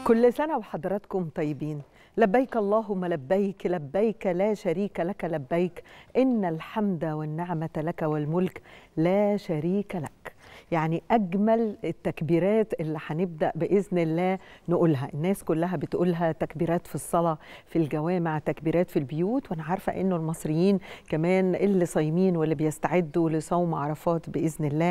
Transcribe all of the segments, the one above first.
كل سنة وحضراتكم طيبين لبيك اللهم لبيك لبيك لا شريك لك لبيك إن الحمد والنعمة لك والملك لا شريك لك يعني أجمل التكبيرات اللي هنبدأ بإذن الله نقولها الناس كلها بتقولها تكبيرات في الصلاة في الجوامع تكبيرات في البيوت وأنا عارفة إنه المصريين كمان اللي صايمين واللي بيستعدوا لصوم عرفات بإذن الله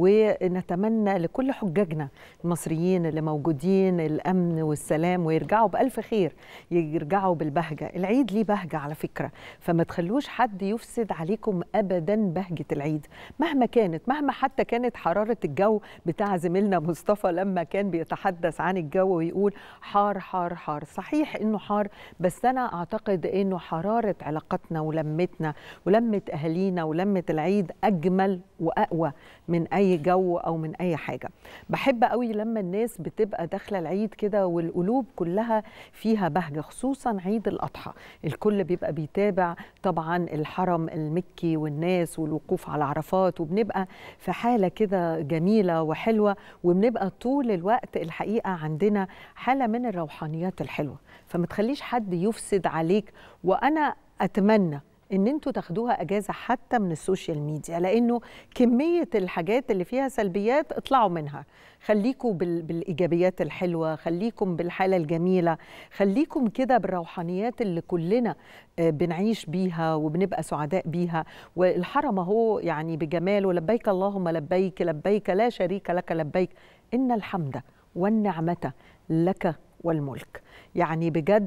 ونتمنى لكل حجاجنا المصريين اللي موجودين الأمن والسلام ويرجعوا بألف خير يرجعوا بالبهجة العيد ليه بهجة على فكرة فما تخلوش حد يفسد عليكم أبدا بهجة العيد مهما كانت مهما حتى كانت حرارة الجو بتاع زميلنا مصطفى لما كان بيتحدث عن الجو ويقول حار حار حار صحيح انه حار بس انا اعتقد انه حرارة علاقتنا ولمتنا ولمة اهالينا ولمة العيد اجمل واقوى من اي جو او من اي حاجة بحب قوي لما الناس بتبقى داخلة العيد كده والقلوب كلها فيها بهجة خصوصا عيد الاضحى الكل بيبقى بيتابع طبعا الحرم المكي والناس والوقوف على عرفات وبنبقى في حالة كده جميلة وحلوة وبنبقى طول الوقت الحقيقة عندنا حالة من الروحانيات الحلوة فما تخليش حد يفسد عليك وأنا أتمنى ان انتوا تاخدوها اجازه حتى من السوشيال ميديا لانه كميه الحاجات اللي فيها سلبيات اطلعوا منها خليكم بالايجابيات الحلوه خليكم بالحاله الجميله خليكم كده بالروحانيات اللي كلنا بنعيش بيها وبنبقى سعداء بيها والحرم اهو يعني بجماله لبيك اللهم لبيك لبيك لا شريك لك لبيك ان الحمد والنعمه لك والملك يعني بجد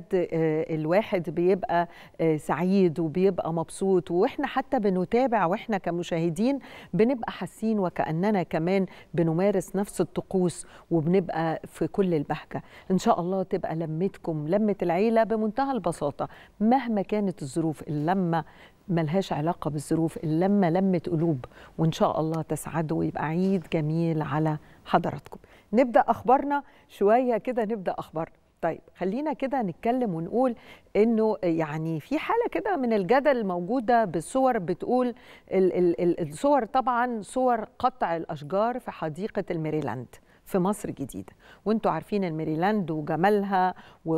الواحد بيبقى سعيد وبيبقى مبسوط واحنا حتى بنتابع واحنا كمشاهدين بنبقى حاسين وكاننا كمان بنمارس نفس الطقوس وبنبقى في كل البهجه ان شاء الله تبقى لمتكم لمه العيله بمنتهى البساطه مهما كانت الظروف اللمه ملهاش علاقة بالظروف اللمة لمة قلوب وإن شاء الله تسعدوا ويبقى عيد جميل على حضراتكم نبدأ أخبارنا شوية كده نبدأ أخبارنا طيب خلينا كده نتكلم ونقول انه يعني في حاله كده من الجدل موجوده بالصور بتقول ال ال الصور طبعا صور قطع الاشجار في حديقه الميريلاند في مصر جديده وانتوا عارفين الميريلاند وجمالها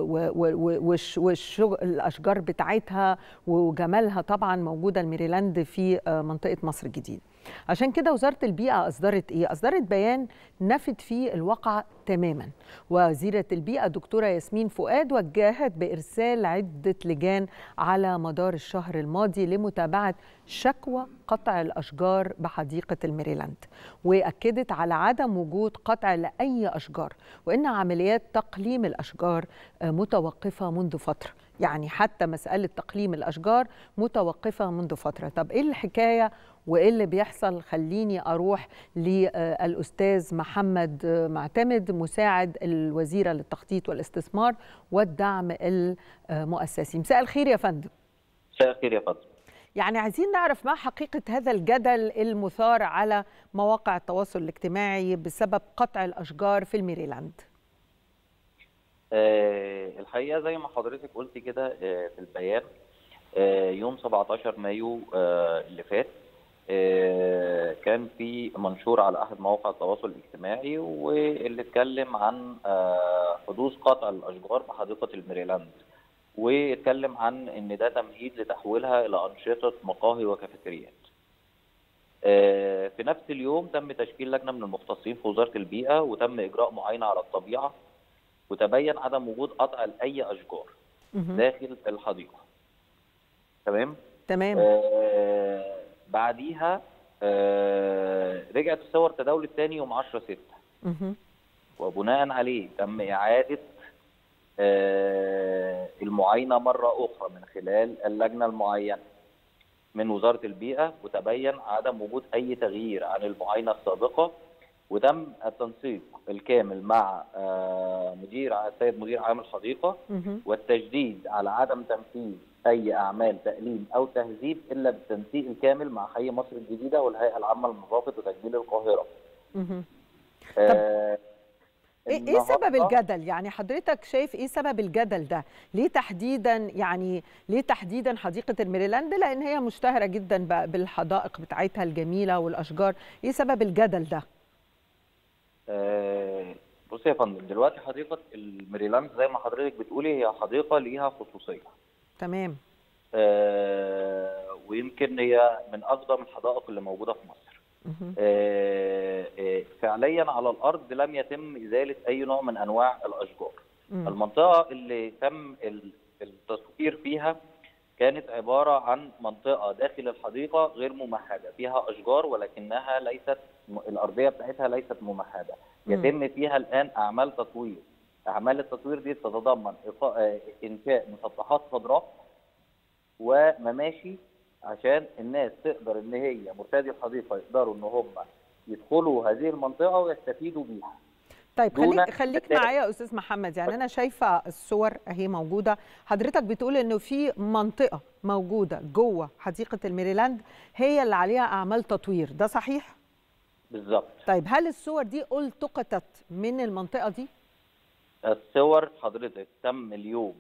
والاشجار بتاعتها وجمالها طبعا موجوده الميريلاند في منطقه مصر الجديده عشان كده وزاره البيئه اصدرت ايه اصدرت بيان نفت فيه الواقع تماما وزيره البيئه دكتوره ياسمين فؤاد وجهت بارسال عده لجان على مدار الشهر الماضي لمتابعه شكوى قطع الاشجار بحديقه الميريلاند واكدت على عدم وجود قطع لاي اشجار وان عمليات تقليم الاشجار متوقفه منذ فتره يعني حتى مساله تقليم الاشجار متوقفه منذ فتره طب ايه الحكايه وايه اللي بيحصل خليني اروح للاستاذ محمد معتمد مساعد الوزيره للتخطيط والاستثمار والدعم المؤسسي مساء الخير يا فندم مساء الخير يا فندم يعني عايزين نعرف ما حقيقه هذا الجدل المثار على مواقع التواصل الاجتماعي بسبب قطع الاشجار في الميريلاند أه الحقيقه زي ما حضرتك قلتي كده أه في البيان أه يوم 17 مايو اللي فات كان في منشور على احد مواقع التواصل الاجتماعي واللي اتكلم عن حدوث قطع الاشجار بحديقه الميريلاند واتكلم عن ان ده تمهيد لتحويلها الى انشطه مقاهي وكافيتريات. في نفس اليوم تم تشكيل لجنه من المختصين في وزاره البيئه وتم اجراء معاينه على الطبيعه وتبين عدم وجود قطع لاي اشجار داخل الحديقه. تمام؟ تمام. آه بعديها آه رجعت الصور تداولت تاني يوم 10 6 وبناء عليه تم اعاده آه المعاينه مره اخرى من خلال اللجنه المعينه من وزاره البيئه وتبين عدم وجود اي تغيير عن المعاينه السابقه وتم التنسيق الكامل مع آه مدير السيد مدير عام الحديقه والتشديد على عدم تنفيذ اي اعمال تأليم او تهذيب الا بالتنسيق الكامل مع حي مصر الجديده والهيئه العامه للنظافه وتجميل القاهره. آه ايه سبب الجدل؟ يعني حضرتك شايف ايه سبب الجدل ده؟ ليه تحديدا يعني ليه تحديدا حديقه الميريلاند؟ لان هي مشتهره جدا بالحدائق بتاعتها الجميله والاشجار، ايه سبب الجدل ده؟ آه بص يا فندم دلوقتي حديقه الميريلاند زي ما حضرتك بتقولي هي حديقه ليها خصوصيه تمام آه ويمكن هي من اقدم الحدائق اللي موجوده في مصر مهم. آه آه فعليا على الارض لم يتم ازاله اي نوع من انواع الاشجار مم. المنطقه اللي تم ال- التصوير فيها كانت عباره عن منطقه داخل الحديقه غير ممهده فيها اشجار ولكنها ليست م- الارضيه بتاعتها ليست ممهده مم. يتم فيها الان اعمال تطوير اعمال التطوير دي تتضمن إقا- آه، انشاء مسطحات خضراء ومماشي عشان الناس تقدر ان هي مرتادي الحديقه يقدروا ان هم يدخلوا هذه المنطقه ويستفيدوا بيها طيب دون خليك خليك أساس. معايا يا استاذ محمد يعني انا شايفه الصور اهي موجوده حضرتك بتقول انه في منطقه موجوده جوه حديقه الميريلاند هي اللي عليها اعمال تطوير ده صحيح بالظبط طيب هل الصور دي التقطت من المنطقه دي الصور حضرتك تم اليوم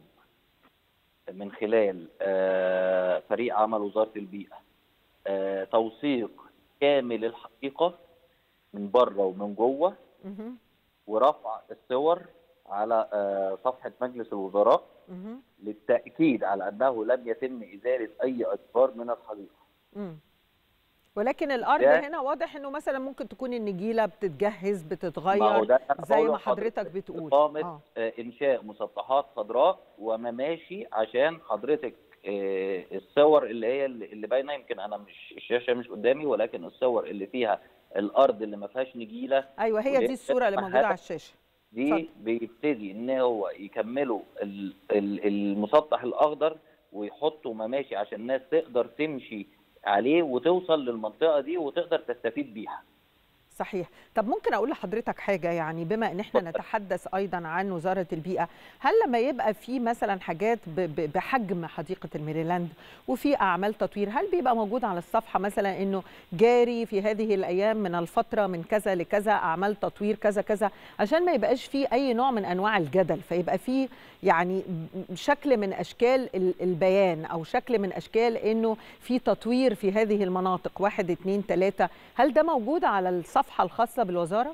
من خلال آه، فريق عمل وزارة البيئة آه، توثيق كامل الحقيقة من بره ومن جوه مهم. ورفع الصور على آه، صفحة مجلس الوزراء مهم. للتأكيد على أنه لم يتم إزالة أي أشجار من الحديقة مم. ولكن الارض ده- هنا واضح انه مثلا ممكن تكون النجيله بتتجهز ما هو بتتغير ده أنا زي بقوله ما حضرتك لحضرتك. بتقول إقامة آه. آه، إنشاء مسطحات خضراء ومماشي عشان حضرتك آه، الصور اللي هي اللي اللي باينة يمكن أنا مش الشاشة مش قدامي ولكن الصور اللي فيها الأرض اللي ما فيهاش نجيلة ايوه هي ودي دي الصوره اللي موجوده على الشاشه دي اتفضل. بيبتدي ان هو يكملوا ال- ال- المسطح الاخضر ويحطوا مماشي عشان الناس تقدر تمشي عليه وتوصل للمنطقه دي وتقدر تستفيد بيها صحيح طب ممكن اقول لحضرتك حاجه يعني بما ان احنا نتحدث ايضا عن وزاره البيئه هل لما يبقى في مثلا حاجات ب- ب- بحجم حديقه الميريلاند وفي اعمال تطوير هل بيبقى موجود على الصفحه مثلا انه جاري في هذه الايام من الفتره من كذا لكذا اعمال تطوير كذا كذا عشان ما يبقاش في اي نوع من انواع الجدل فيبقى في يعني ب- شكل من اشكال ال- البيان او شكل من اشكال انه في تطوير في هذه المناطق واحد اتنين تلاته هل ده موجود على الصفحه الخاصه بالوزاره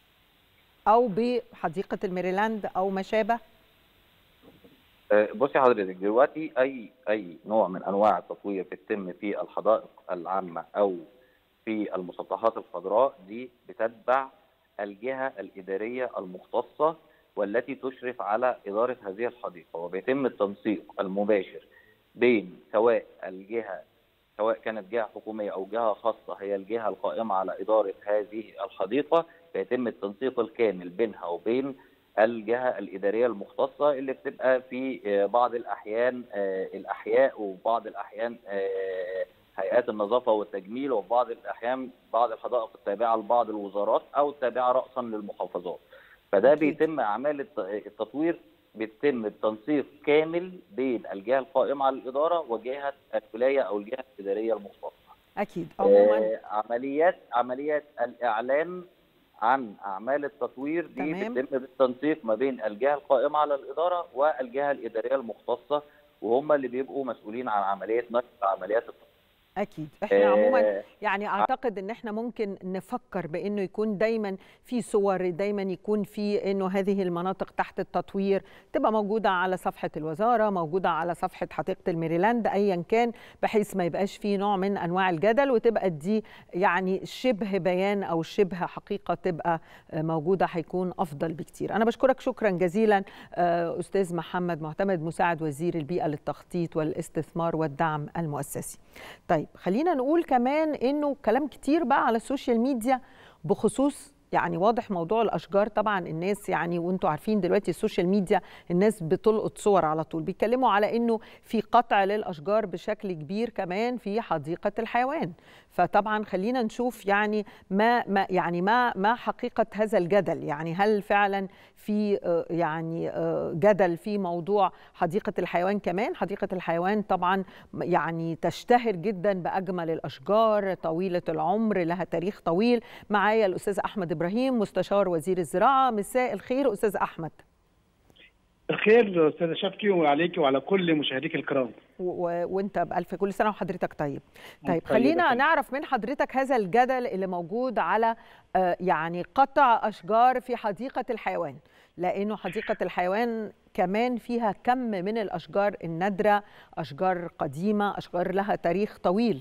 او بحديقه الميريلاند او ما شابه آه، بصي حضرتك دلوقتي اي اي نوع من انواع التطوير بتتم في الحدائق العامه او في المسطحات الخضراء دي بتتبع الجهه الاداريه المختصه والتي تشرف على اداره هذه الحديقه وبيتم التنسيق المباشر بين سواء الجهه سواء كانت جهه حكوميه او جهه خاصه هي الجهه القائمه على اداره هذه الحديقه فيتم التنسيق الكامل بينها وبين الجهه الاداريه المختصه اللي بتبقى في آه، بعض الاحيان آه، الاحياء وبعض الاحيان آه، هيئات النظافه والتجميل وفي بعض الاحيان بعض الحدائق التابعه لبعض الوزارات او التابعه راسا للمحافظات فده أكيد. بيتم اعمال الت- التطوير بيتم التنسيق كامل بين الجهه القائمه على الاداره وجهه الولايه او الجهه الاداريه المختصه اكيد عموما آه، عمليات عمليات الاعلان عن اعمال التطوير دي تمام. بتتم بالتنسيق ما بين الجهه القائمه على الاداره والجهه الاداريه المختصه وهم اللي بيبقوا مسؤولين عن عمليه نشر عمليات التطوير اكيد احنا عموما آه، يعني اعتقد ان احنا ممكن نفكر بانه يكون دايما في صور دايما يكون في انه هذه المناطق تحت التطوير تبقى موجوده على صفحه الوزاره موجوده على صفحه حديقه الميريلاند ايا كان بحيث ما يبقاش في نوع من انواع الجدل وتبقى دي يعني شبه بيان او شبه حقيقه تبقى آه، موجوده هيكون افضل بكتير انا بشكرك شكرا جزيلا آه، استاذ محمد معتمد مساعد وزير البيئه للتخطيط والاستثمار والدعم المؤسسي طيب خلينا نقول كمان انه كلام كتير بقى على السوشيال ميديا بخصوص يعني واضح موضوع الاشجار طبعا الناس يعني وانتم عارفين دلوقتي السوشيال ميديا الناس بتلقط صور على طول بيتكلموا على انه في قطع للاشجار بشكل كبير كمان في حديقه الحيوان فطبعا خلينا نشوف يعني ما ما يعني ما ما حقيقه هذا الجدل يعني هل فعلا في آه، يعني آه، جدل في موضوع حديقه الحيوان كمان حديقه الحيوان طبعا يعني تشتهر جدا باجمل الاشجار طويله العمر لها تاريخ طويل معايا الاستاذ احمد ابراهيم مستشار وزير الزراعه مساء الخير استاذ احمد الخير استاذه شفكي وعليك وعلى كل مشاهديك الكرام وانت بالف كل سنه وحضرتك طيب طيب طيب خلينا طيب. نعرف من حضرتك هذا الجدل اللي موجود على يعني قطع اشجار في حديقه الحيوان لانه حديقه الحيوان كمان فيها كم من الاشجار النادره اشجار قديمه اشجار لها تاريخ طويل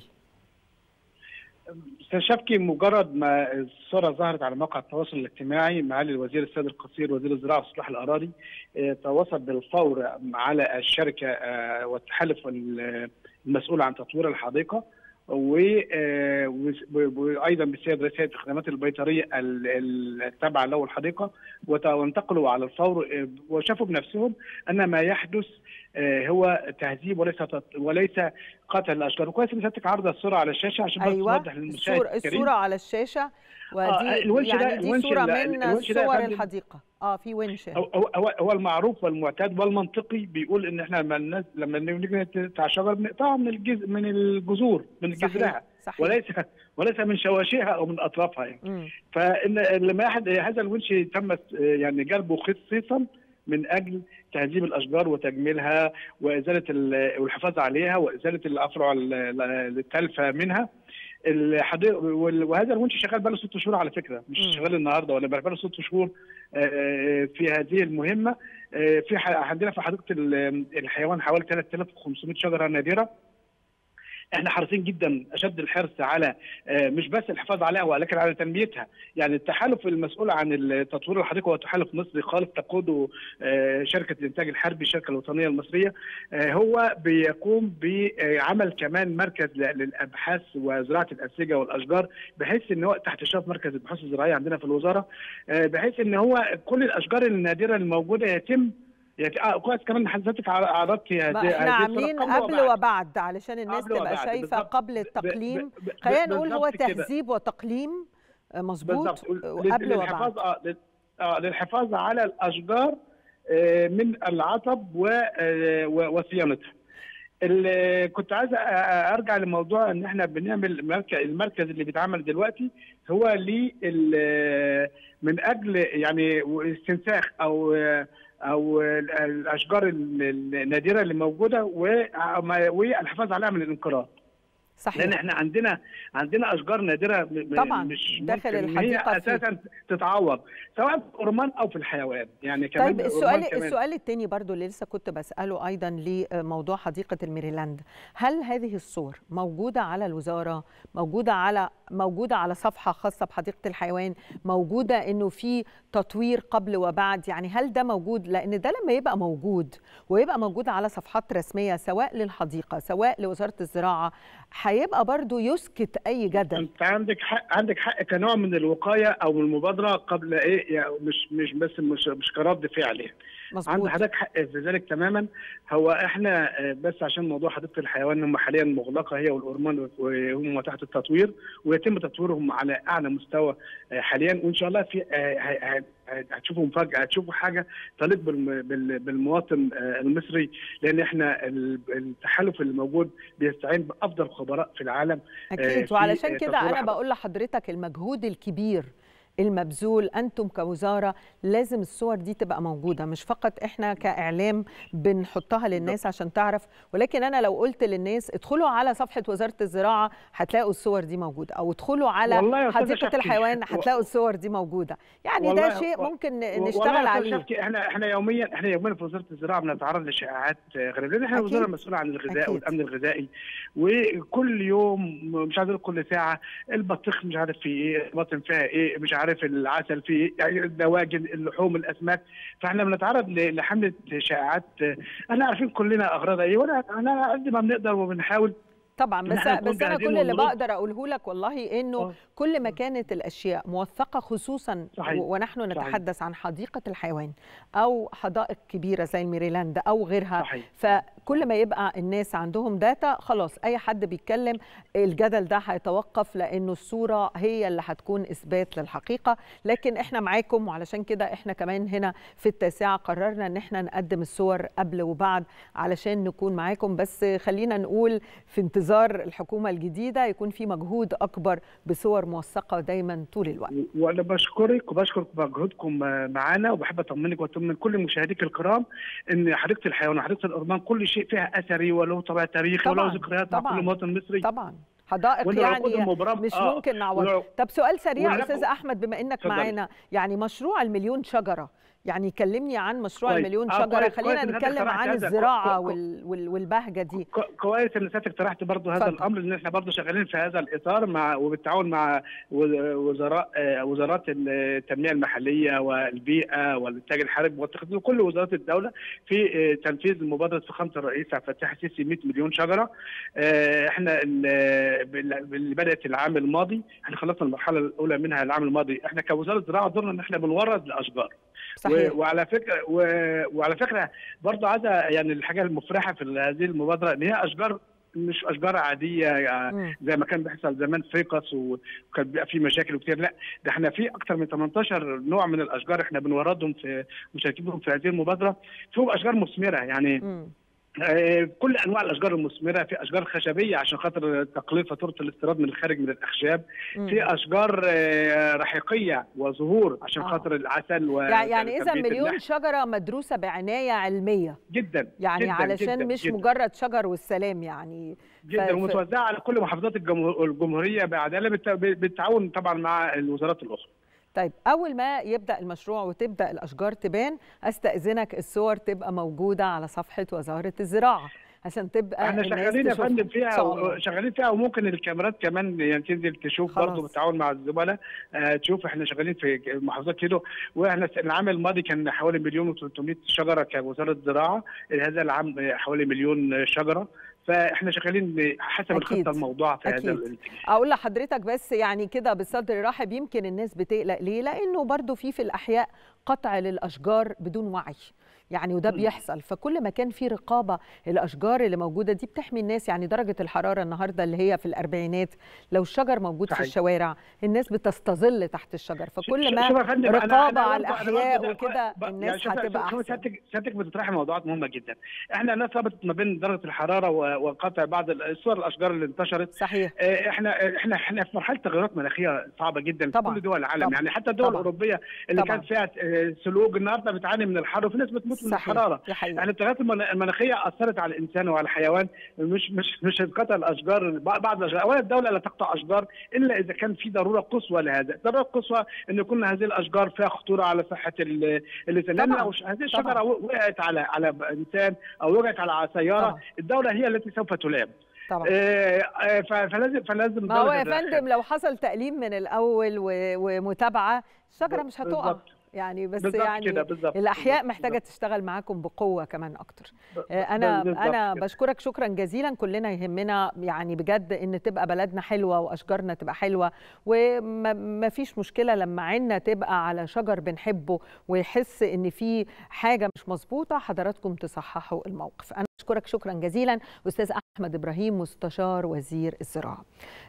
استاذ شبكي مجرد ما الصوره ظهرت على مواقع التواصل الاجتماعي معالي الوزير السيد القصير وزير الزراعه واصلاح الاراضي تواصل بالفور على الشركه والتحالف المسؤول عن تطوير الحديقه وايضا بالسيد رئيس هيئه الخدمات البيطريه التابعه له الحديقه وانتقلوا على الفور وشافوا بنفسهم ان ما يحدث هو تهذيب وليس وليس قتل الاشجار وكويس ان سيادتك عارضه الصوره على الشاشه عشان أيوة. توضح للمشاهد الصورة, الصورة على الشاشه ودي آه الونش يعني ده دي الونش صوره ده من الونش ده يا صور فندم الحديقه اه في ونش هو هو هو المعروف والمعتاد والمنطقي بيقول ان احنا لما الناس لما نيجي نقطع شجر بنقطعها من الجذر من الجذور من جذرها صحيح وليس وليس من شواشيها او من اطرافها يعني مم. فان لما احد هذا الونش تم يعني جلبه خصيصا من اجل تهذيب الاشجار وتجميلها وازاله ال- والحفاظ عليها وازاله الافرع ال- ال- التالفه منها الحديقه وال- وهذا الونش شغال بقاله ست شهور على فكره مش مم. شغال النهارده ولا بقاله ست شهور آه، في هذه المهمه آه، في ح- عندنا في حديقه ال- الحيوان حوالي 3500 شجره نادره احنا حريصين جدا اشد الحرص على آه، مش بس الحفاظ عليها ولكن على تنميتها يعني التحالف المسؤول عن تطوير الحديقه هو تحالف مصري خالص تقوده آه، شركه الانتاج الحربي الشركه الوطنيه المصريه آه، هو بيقوم بعمل كمان مركز ل- للابحاث وزراعه الانسجه والاشجار بحيث ان هو تحت اشراف مركز البحوث الزراعيه عندنا في الوزاره آه، بحيث ان هو كل الاشجار النادره الموجوده يتم يعني آه كويس كمان حضرتك عرضت هذه ما احنا هذه عاملين الصورة قبل وبعد. وبعد علشان الناس قبل تبقى وبعد، شايفه بالظبط. قبل ب- التقليم ب- ب- خلينا نقول هو بالظبط كده. تهذيب وتقليم آه، مظبوط بالظبط آه، قبل وبعد للحفاظ آه لل- آه للحفاظ على الاشجار آه، من العطب و- آه، و- وصيانتها. ال- كنت عايز أ- أ- ارجع لموضوع ان احنا بنعمل مركز المركز اللي بيتعمل دلوقتي هو لل من اجل يعني استنساخ او او الاشجار النادره اللي موجوده وما- والحفاظ عليها من الانقراض لان صحيح احنا عندنا عندنا اشجار نادره م- م- طبعاً، مش داخل ممكن إن الحديقة هي فيه. اساسا تتعوض سواء في الأورمان او في الحيوان يعني كمان طيب الأورمان السؤال كمان. السؤال الثاني برضو اللي لسه كنت بساله ايضا لموضوع حديقه الميريلاند هل هذه الصور موجوده على الوزاره موجوده على موجوده على صفحه خاصه بحديقه الحيوان موجوده انه في تطوير قبل وبعد يعني هل ده موجود لان ده لما يبقى موجود ويبقى موجود على صفحات رسميه سواء للحديقه سواء لوزاره الزراعه هيبقى برضو يسكت اي جدل انت عندك حق عندك حق كنوع من الوقايه او من المبادره قبل ايه يعني مش مش بس مش مش كرد فعل يعني عند مظبوط حضرتك حق في ذلك تماما هو احنا آه، بس عشان موضوع حديقه الحيوان هم حاليا مغلقه هي والأورمان وهم تحت التطوير ويتم تطويرهم على اعلى مستوى آه، حاليا وان شاء الله في آه، ه- ه- هتشوفوا مفاجاه هتشوفوا حاجه تليق بالم- بال- بالمواطن آه، المصري لان احنا ال- التحالف اللي موجود بيستعين بافضل خبراء في العالم آه، اكيد في، وعلشان آه، كده تطوير انا حديقة. بقول لحضرتك المجهود الكبير المبذول انتم كوزاره لازم الصور دي تبقى موجوده مش فقط احنا كاعلام بنحطها للناس عشان تعرف ولكن انا لو قلت للناس ادخلوا على صفحه وزاره الزراعه هتلاقوا الصور دي موجوده او ادخلوا على والله يا أستاذة حديقه شفقي، الحيوان و- هتلاقوا الصور دي موجوده يعني والله- ده شيء و- ممكن والله نشتغل يا أستاذ عليه شفقي، احنا احنا يوميا احنا يوميا في وزاره الزراعه بنتعرض لشائعات آه، غريبه لان احنا أكيد. الوزاره المسؤوله عن الغذاء أكيد. والامن الغذائي وكل يوم مش عايز اقول كل ساعه البطيخ مش عارف فيه ايه البطن فيها ايه مش عارف العسل فيه ايه يعني الدواجن اللحوم الاسماك فاحنا بنتعرض ل- لحمله شائعات آه، احنا عارفين كلنا اغراضها ايه وانا انا قد ما بنقدر وبنحاول طبعا إن بس إحنا نكون بس انا جاهزين كل اللي ونرد. بقدر اقوله لك والله انه آه. كل ما كانت الاشياء موثقه خصوصا صحيح. و- ونحن صحيح. نتحدث عن حديقه الحيوان او حدائق كبيره زي الميريلاند او غيرها صحيح. فكل ما يبقى الناس عندهم داتا خلاص اي حد بيتكلم الجدل ده هيتوقف لانه الصوره هي اللي هتكون اثبات للحقيقه لكن احنا معاكم وعلشان كده احنا كمان هنا في التاسعه قررنا ان احنا نقدم الصور قبل وبعد علشان نكون معاكم بس خلينا نقول في انتظار انتظار الحكومه الجديده يكون في مجهود اكبر بصور موثقه دايما طول الوقت وانا بشكرك وبشكر مجهودكم معانا وبحب اطمنك واطمن كل مشاهديك الكرام ان حديقه الحيوان وحديقه الارمان كل شيء فيها اثري وله طابع تاريخي وله ذكريات مع كل مواطن مصري طبعا حدائق يعني مش آه ممكن نعوض طب سؤال سريع استاذ احمد بما انك معانا يعني مشروع المليون شجره يعني كلمني عن مشروع كويس. المليون آه شجره خلينا نتكلم عن الزراعه وال... وال... والبهجه دي كويس ان سيادتك اقترحت برضه هذا الامر ان احنا برضه شغالين في هذا الاطار مع وبالتعاون مع وزراء وزارات التنميه المحليه والبيئه والانتاج الحربي والتخطيط كل وزارات الدوله في تنفيذ مبادره فخامه الرئيس عبد الفتاح السيسي 100 مليون شجره احنا اللي بدات العام الماضي احنا خلصنا المرحله الاولى منها العام الماضي احنا كوزاره زراعه دورنا ان احنا بنورد الاشجار صحيح. وعلى فكره و... وعلى فكره برضه عايزه يعني الحاجه المفرحه في هذه المبادره ان هي اشجار مش اشجار عاديه يعني زي ما كان بيحصل زمان في قص وكان بيبقى في مشاكل كتير لا ده احنا في اكثر من 18 نوع من الاشجار احنا بنوردهم في مشاركين في هذه المبادره فيهم اشجار مثمره يعني م. كل انواع الاشجار المثمره في اشجار خشبيه عشان خاطر تقليل فاتوره الاستيراد من الخارج من الاخشاب مم. في اشجار رحيقيه وزهور عشان آه. خاطر العسل و يعني اذا مليون اللحم. شجره مدروسه بعنايه علميه جدا يعني جداً علشان جداً مش جداً مجرد شجر والسلام يعني جدا ف... ومتوزعه على كل محافظات الجمهوريه بعداله بالتعاون طبعا مع الوزارات الاخرى طيب اول ما يبدا المشروع وتبدا الاشجار تبان استاذنك الصور تبقى موجوده على صفحه وزاره الزراعه عشان تبقى احنا شغالين يا فندم فيها شغالين فيها وممكن الكاميرات كمان يعني تنزل تشوف برضه بالتعاون مع الزملاء آه تشوف احنا شغالين في محافظات كده واحنا العام الماضي كان حوالي مليون و300 شجره كوزاره زراعه هذا العام حوالي مليون شجره فاحنا شغالين حسب أكيد. الخطه الموضوعه في أكيد. هذا الاتجاه اقول لحضرتك بس يعني كده بالصدر رحب يمكن الناس بتقلق ليه لانه برضو في في الاحياء قطع للاشجار بدون وعي يعني وده بيحصل فكل ما كان في رقابه الاشجار اللي موجوده دي بتحمي الناس يعني درجه الحراره النهارده اللي هي في الاربعينات لو الشجر موجود صحيح. في الشوارع الناس بتستظل تحت الشجر فكل ما رقابه على الاحياء وكده الناس يعني هتبقى احسن سيادتك سيادتك بتطرحي موضوعات مهمه جدا احنا الناس ربطت ما بين درجه الحراره وقطع بعض صور الاشجار اللي انتشرت صحيح احنا احنا احنا في مرحله تغيرات مناخيه صعبه جدا طبعا. في كل دول العالم طبعا. يعني حتى الدول طبعا. الاوروبيه اللي طبعا. كانت فيها سلوج النهارده بتعاني من الحر وفي ناس بتموت من الحراره يعني التغيرات المناخيه اثرت على الانسان وعلى الحيوان مش مش مش انقطع الاشجار بعض الاشجار اولا الدوله لا تقطع اشجار الا اذا كان في ضروره قصوى لهذا، الضروره القصوى ان يكون هذه الاشجار فيها خطوره على صحه الانسان لان لو هذه الشجره وقعت على على انسان او وقعت على سياره طبعا. الدوله هي التي سوف تلام طبعا آه فلازم فلازم ما هو يا فندم لو حصل تأليم من الاول ومتابعه الشجره مش هتقع بالزبط. يعني بس بالزبط يعني كده بالزبط الاحياء بالزبط. محتاجه تشتغل معاكم بقوه كمان اكتر انا انا كده. بشكرك شكرا جزيلا كلنا يهمنا يعني بجد ان تبقى بلدنا حلوه واشجارنا تبقى حلوه وما فيش مشكله لما عيننا تبقى على شجر بنحبه ويحس ان في حاجه مش مظبوطه حضراتكم تصححوا الموقف انا بشكرك شكرا جزيلا استاذ احمد ابراهيم مستشار وزير الزراعه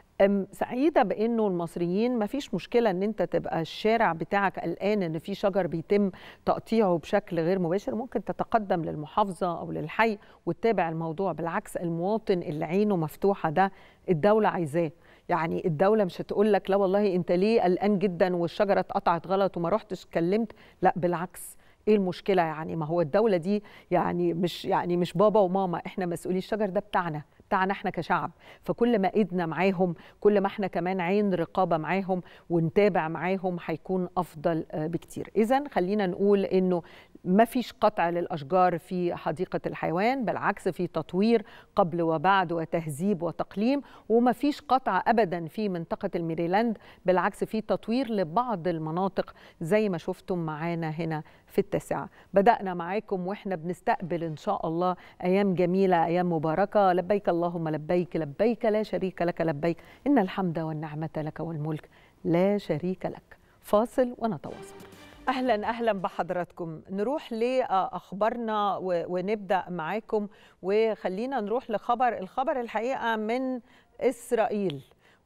سعيدة بأنه المصريين ما فيش مشكلة أن أنت تبقى الشارع بتاعك قلقان أن في شجر بيتم تقطيعه بشكل غير مباشر ممكن تتقدم للمحافظة أو للحي وتتابع الموضوع بالعكس المواطن اللي عينه مفتوحة ده الدولة عايزاه يعني الدولة مش هتقول لك لا والله أنت ليه قلقان جدا والشجرة اتقطعت غلط وما رحتش اتكلمت لا بالعكس ايه المشكله يعني ما هو الدوله دي يعني مش يعني مش بابا وماما احنا مسؤولين الشجر ده بتاعنا بتاعنا احنا كشعب فكل ما ايدنا معاهم كل ما احنا كمان عين رقابه معاهم ونتابع معاهم هيكون افضل بكتير اذا خلينا نقول انه ما فيش قطع للاشجار في حديقه الحيوان بالعكس في تطوير قبل وبعد وتهذيب وتقليم وما فيش قطع ابدا في منطقه الميريلاند بالعكس في تطوير لبعض المناطق زي ما شفتم معانا هنا في التاسعه بدانا معاكم واحنا بنستقبل ان شاء الله ايام جميله ايام مباركه لبيك اللهم لبيك لبيك لا شريك لك لبيك ان الحمد والنعمه لك والملك لا شريك لك فاصل ونتواصل اهلا اهلا بحضراتكم نروح لاخبارنا ونبدا معاكم وخلينا نروح لخبر الخبر الحقيقه من اسرائيل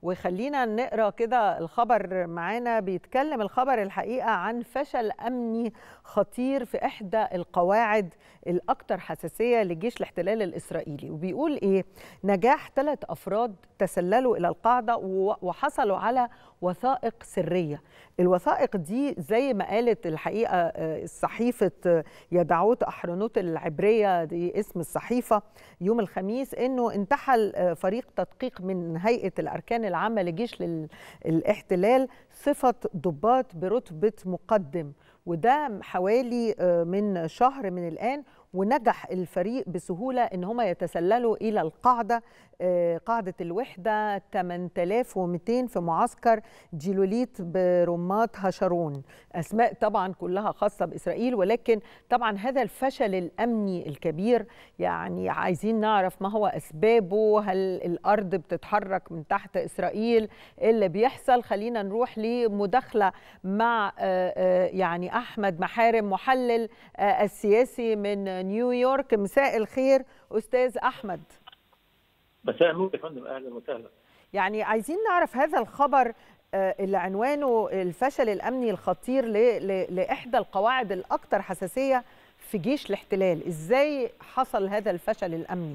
وخلينا نقرا كده الخبر معانا بيتكلم الخبر الحقيقه عن فشل امني خطير في احدى القواعد الاكثر حساسيه لجيش الاحتلال الاسرائيلي وبيقول ايه نجاح ثلاث افراد تسللوا الى القاعده وحصلوا على وثائق سريه الوثائق دي زي ما قالت الحقيقه صحيفه يدعوت احرنوت العبريه دي اسم الصحيفه يوم الخميس انه انتحل فريق تدقيق من هيئه الاركان العامه لجيش الاحتلال صفه ضباط برتبه مقدم وده حوالي من شهر من الان ونجح الفريق بسهولة إن هم يتسللوا إلى القاعدة قاعدة الوحدة 8200 في معسكر جيلوليت برمات هشرون أسماء طبعا كلها خاصة بإسرائيل ولكن طبعا هذا الفشل الأمني الكبير يعني عايزين نعرف ما هو أسبابه هل الأرض بتتحرك من تحت إسرائيل إيه اللي بيحصل خلينا نروح لمداخلة مع يعني أحمد محارم محلل السياسي من نيويورك مساء الخير أستاذ أحمد مساء النور يا فندم اهلا وسهلا يعني عايزين نعرف هذا الخبر اللي عنوانه الفشل الامني الخطير لاحدى القواعد الاكثر حساسيه في جيش الاحتلال ازاي حصل هذا الفشل الامني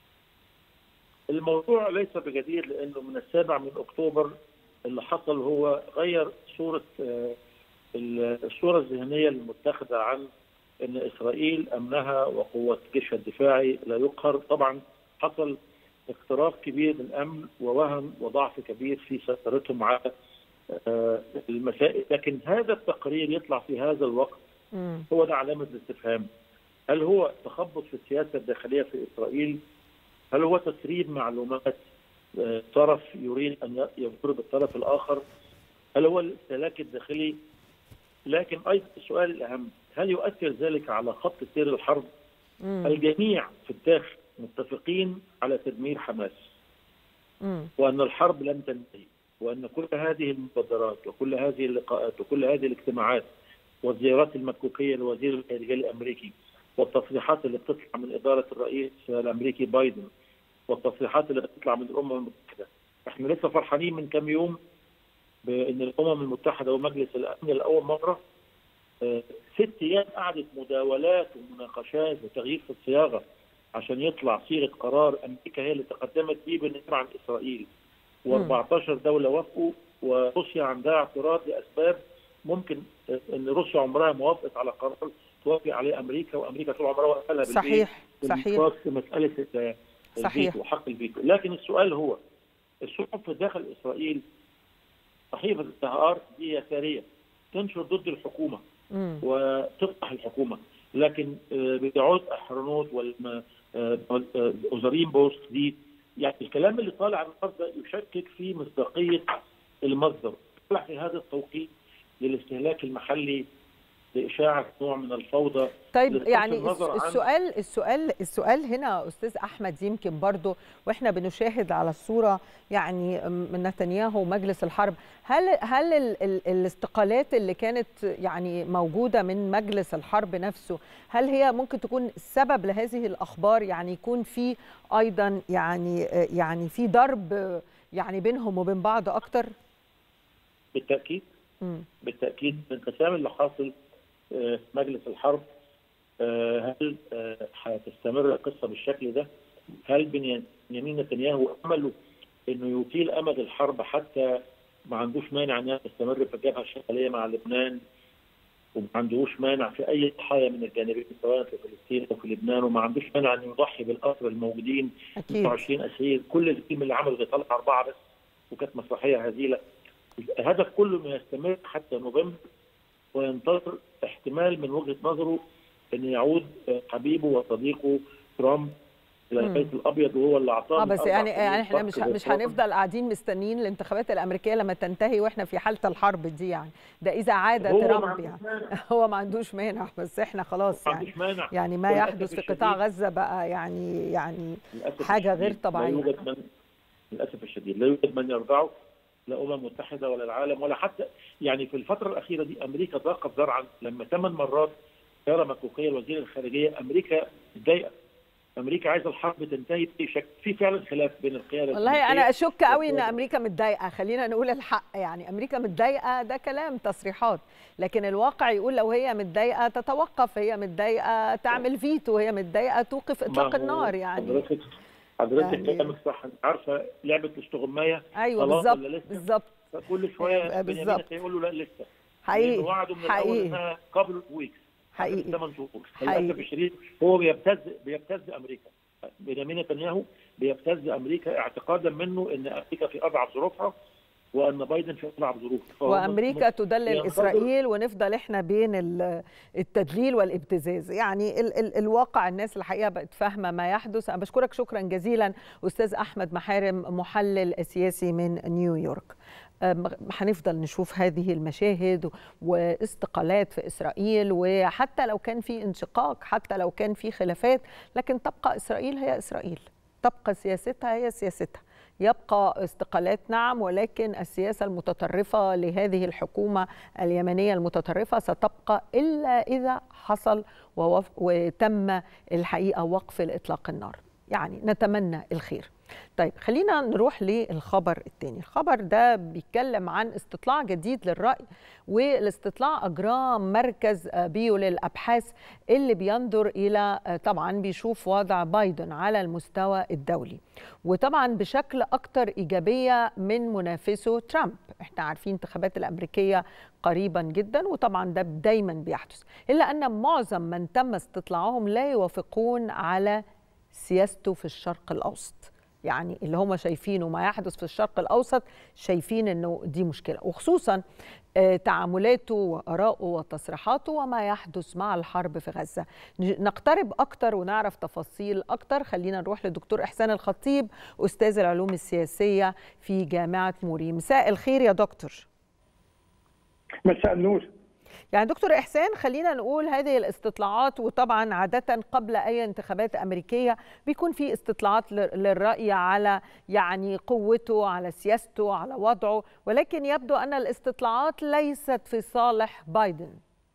الموضوع ليس بجديد لانه من السابع من اكتوبر اللي حصل هو غير صوره الصوره الذهنيه المتخذه عن ان اسرائيل امنها وقوه جيشها الدفاعي لا يقهر طبعا حصل اختراق كبير للامن ووهن وضعف كبير في سيطرتهم على المسائل لكن هذا التقرير يطلع في هذا الوقت هو ده علامه الاستفهام هل هو تخبط في السياسه الداخليه في اسرائيل هل هو تسريب معلومات طرف يريد ان يضرب الطرف الاخر هل هو الاستهلاك الداخلي لكن ايضا السؤال الاهم هل يؤثر ذلك على خط سير الحرب مم. الجميع في الداخل متفقين على تدمير حماس مم. وان الحرب لن تنتهي وان كل هذه المبادرات وكل هذه اللقاءات وكل هذه الاجتماعات والزيارات المكوكيه لوزير الخارجيه الامريكي والتصريحات اللي بتطلع من اداره الرئيس الامريكي بايدن والتصريحات اللي بتطلع من الامم المتحده احنا لسه فرحانين من كم يوم بان الامم المتحده ومجلس الامن لاول مره ست ايام قعدت مداولات ومناقشات وتغيير في الصياغه عشان يطلع صيغه قرار امريكا هي اللي تقدمت بيه بالنسبه عن اسرائيل و14 دوله وافقوا وروسيا عندها اعتراض لاسباب ممكن ان روسيا عمرها ما وافقت على قرار توافق عليه امريكا وامريكا طول عمرها وقفها صحيح صحيح في مساله صحيح وحق الفيتو لكن السؤال هو الصحف في داخل اسرائيل صحيفه النهار دي يساريه تنشر ضد الحكومه مم. وتفضح الحكومه لكن بدعوه احرنوت والأوزارين بوست دي يعني الكلام اللي طالع النهارده يشكك في مصداقيه المصدر طلع في هذا التوقيت للاستهلاك المحلي لاشاعه نوع من الفوضى طيب يعني السؤال السؤال السؤال هنا استاذ احمد يمكن برضه واحنا بنشاهد على الصوره يعني من نتنياهو ومجلس الحرب هل هل ال ال الاستقالات اللي كانت يعني موجوده من مجلس الحرب نفسه هل هي ممكن تكون سبب لهذه الاخبار يعني يكون في ايضا يعني يعني في ضرب يعني بينهم وبين بعض اكتر بالتاكيد م. بالتاكيد الانقسام اللي حاصل في مجلس الحرب هل هتستمر القصه بالشكل ده؟ هل بنيامين نتنياهو امله انه يطيل امد الحرب حتى ما عندوش مانع انها تستمر في الجبهه الشماليه مع لبنان وما عندوش مانع في اي ضحايا من الجانبين سواء في فلسطين او في لبنان وما عندوش مانع انه يضحي بالاسرى الموجودين 26 اسير كل الفيلم اللي عمله بيطلع اربعه بس وكانت مسرحيه هزيله الهدف كله انه يستمر حتى نوفمبر وينتظر احتمال من وجهه نظره ان يعود حبيبه وصديقه ترامب الى البيت الابيض وهو اللي اعطاه اه بس يعني يعني احنا مش مش هنفضل قاعدين مستنيين الانتخابات الامريكيه لما تنتهي واحنا في حاله الحرب دي يعني ده اذا عاد ترامب يعني هو ما عندوش مانع بس احنا خلاص يعني مانع. يعني ما يحدث في قطاع غزه بقى يعني يعني حاجه غير طبيعيه لا يوجد من للاسف الشديد لا يوجد من يرضعه لا الامم المتحده ولا العالم ولا حتى يعني في الفتره الاخيره دي امريكا ضاقت ذرعا لما ثمان مرات زياره مكوكيه لوزير الخارجيه امريكا اتضايقت امريكا عايزه الحرب تنتهي باي شكل في فعلا خلاف بين القياده والله انا الأمريكية اشك قوي ان والقيادة- امريكا متضايقه خلينا نقول الحق يعني امريكا متضايقه ده كلام تصريحات لكن الواقع يقول لو هي متضايقه تتوقف هي متضايقه تعمل فيتو هي متضايقه توقف ما اطلاق هو النار يعني حضرتك حضرتك يعني- كلامك صح انت عارفه لعبه الاستغمايه ايوه خلاص بالظبط ولا لسه؟ بالظبط كل شويه آه، بنيامين بالظبط. يقول له لا لسه حقيقي لأنه وعدوا من الاول حقيقي انها قبل ويكس حقيقي. ثمان شهور حقيقي. للاسف الشديد هو بيبتز بيبتز امريكا بنيامين نتنياهو بيبتز امريكا اعتقادا منه ان امريكا في اضعف ظروفها وان بايدن في اضعف ظروفه فهو وامريكا تدلل ينتظر- اسرائيل ونفضل احنا بين ال- التدليل والابتزاز يعني ال ال الواقع الناس الحقيقه بقت فاهمه ما يحدث انا بشكرك شكرا جزيلا استاذ احمد محارم محلل سياسي من نيويورك أم، هنفضل نشوف هذه المشاهد واستقالات في اسرائيل وحتى لو كان في انشقاق حتى لو كان في خلافات لكن تبقى اسرائيل هي اسرائيل تبقى سياستها هي سياستها يبقى استقالات نعم ولكن السياسه المتطرفه لهذه الحكومه اليمنيه المتطرفه ستبقى الا اذا حصل ووف- وتم الحقيقه وقف الاطلاق النار يعني نتمنى الخير طيب خلينا نروح للخبر الثاني الخبر ده بيتكلم عن استطلاع جديد للرأي والاستطلاع أجراه مركز آه، بيو للأبحاث اللي بينظر إلى آه، طبعا بيشوف وضع بايدن على المستوى الدولي وطبعا بشكل أكتر إيجابية من منافسه ترامب احنا عارفين الانتخابات الأمريكية قريبا جدا وطبعا ده دايما بيحدث إلا أن معظم من تم استطلاعهم لا يوافقون على سياسته في الشرق الأوسط يعني اللي هم شايفينه ما يحدث في الشرق الأوسط شايفين أنه دي مشكلة وخصوصا آه، تعاملاته وآراءه وتصريحاته وما يحدث مع الحرب في غزة ن- نقترب أكتر ونعرف تفاصيل أكتر خلينا نروح للدكتور إحسان الخطيب أستاذ العلوم السياسية في جامعة موري مساء الخير يا دكتور مساء النور يعني دكتور إحسان خلينا نقول هذه الاستطلاعات وطبعا عادة قبل أي انتخابات أمريكية بيكون في استطلاعات لل- للرأي على يعني قوته على سياسته على وضعه ولكن يبدو أن الاستطلاعات ليست في صالح بايدن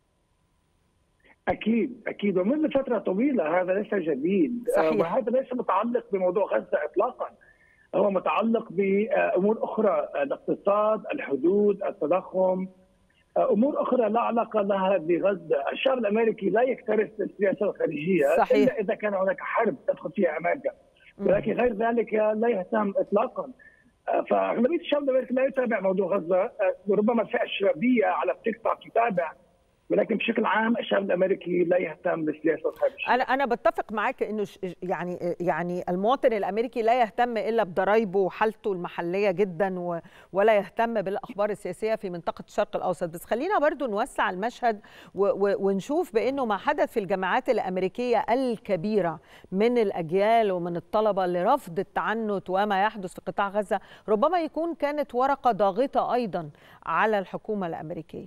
اكيد اكيد ومنذ فتره طويله هذا ليس جديد صحيح. آه، وهذا ليس متعلق بموضوع غزه اطلاقا هو متعلق بامور اخرى الاقتصاد الحدود التضخم آه، امور اخرى لا علاقه لها بغزه الشعب الامريكي لا يكترث السياسه الخارجيه صحيح. الا اذا كان هناك حرب تدخل فيها امريكا ولكن غير ذلك لا يهتم اطلاقا آه، فاغلبيه الشعب الامريكي لا يتابع موضوع غزه آه، ربما الفئه الشبابيه على التيك توك تتابع ولكن بشكل عام الشعب الامريكي لا يهتم بالسياسه الخارجيه انا انا بتفق معاك انه ش- يعني يعني المواطن الامريكي لا يهتم الا بضرايبه وحالته المحليه جدا و- ولا يهتم بالاخبار السياسيه في منطقه الشرق الاوسط بس خلينا برضو نوسع المشهد و- و- ونشوف بانه ما حدث في الجامعات الامريكيه الكبيره من الاجيال ومن الطلبه لرفض التعنت وما يحدث في قطاع غزه ربما يكون كانت ورقه ضاغطه ايضا على الحكومه الامريكيه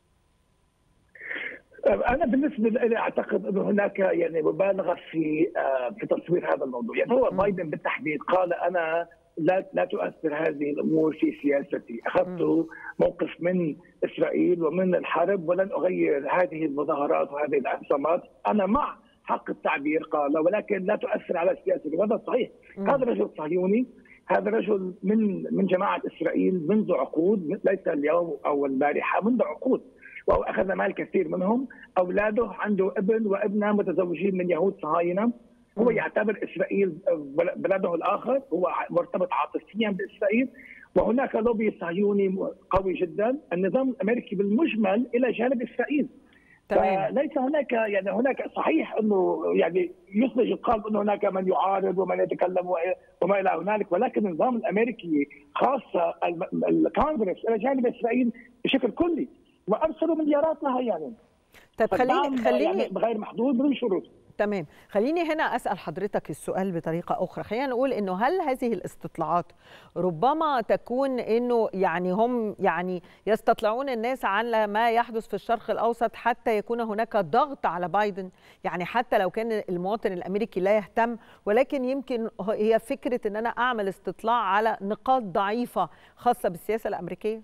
انا بالنسبه لي اعتقد انه هناك يعني مبالغه في آه، في تصوير هذا الموضوع، يعني هو بايدن بالتحديد قال انا لا لا تؤثر هذه الامور في سياستي، اخذت موقف من اسرائيل ومن الحرب ولن اغير هذه المظاهرات وهذه الاعتصامات، انا مع حق التعبير قال ولكن لا تؤثر على سياستي، وهذا صحيح، هذا رجل صهيوني هذا رجل من من جماعه اسرائيل منذ عقود ليس اليوم او البارحه منذ عقود وهو اخذ مال كثير منهم اولاده عنده ابن وابنه متزوجين من يهود صهاينه هو يعتبر اسرائيل بلده الاخر هو مرتبط عاطفيا باسرائيل وهناك لوبي صهيوني قوي جدا النظام الامريكي بالمجمل الى جانب اسرائيل تمام ليس هناك يعني هناك صحيح انه يعني يخرج القلب انه هناك من يعارض ومن يتكلم وما الى هنالك ولكن النظام الامريكي خاصه الكونغرس الى جانب اسرائيل بشكل كلي وارسلوا مليارات لها يعني طيب خليني خليني يعني بغير محدود بدون شروط تمام خليني هنا اسال حضرتك السؤال بطريقه اخرى خلينا نقول انه هل هذه الاستطلاعات ربما تكون انه يعني هم يعني يستطلعون الناس على ما يحدث في الشرق الاوسط حتى يكون هناك ضغط على بايدن يعني حتى لو كان المواطن الامريكي لا يهتم ولكن يمكن هي فكره ان انا اعمل استطلاع على نقاط ضعيفه خاصه بالسياسه الامريكيه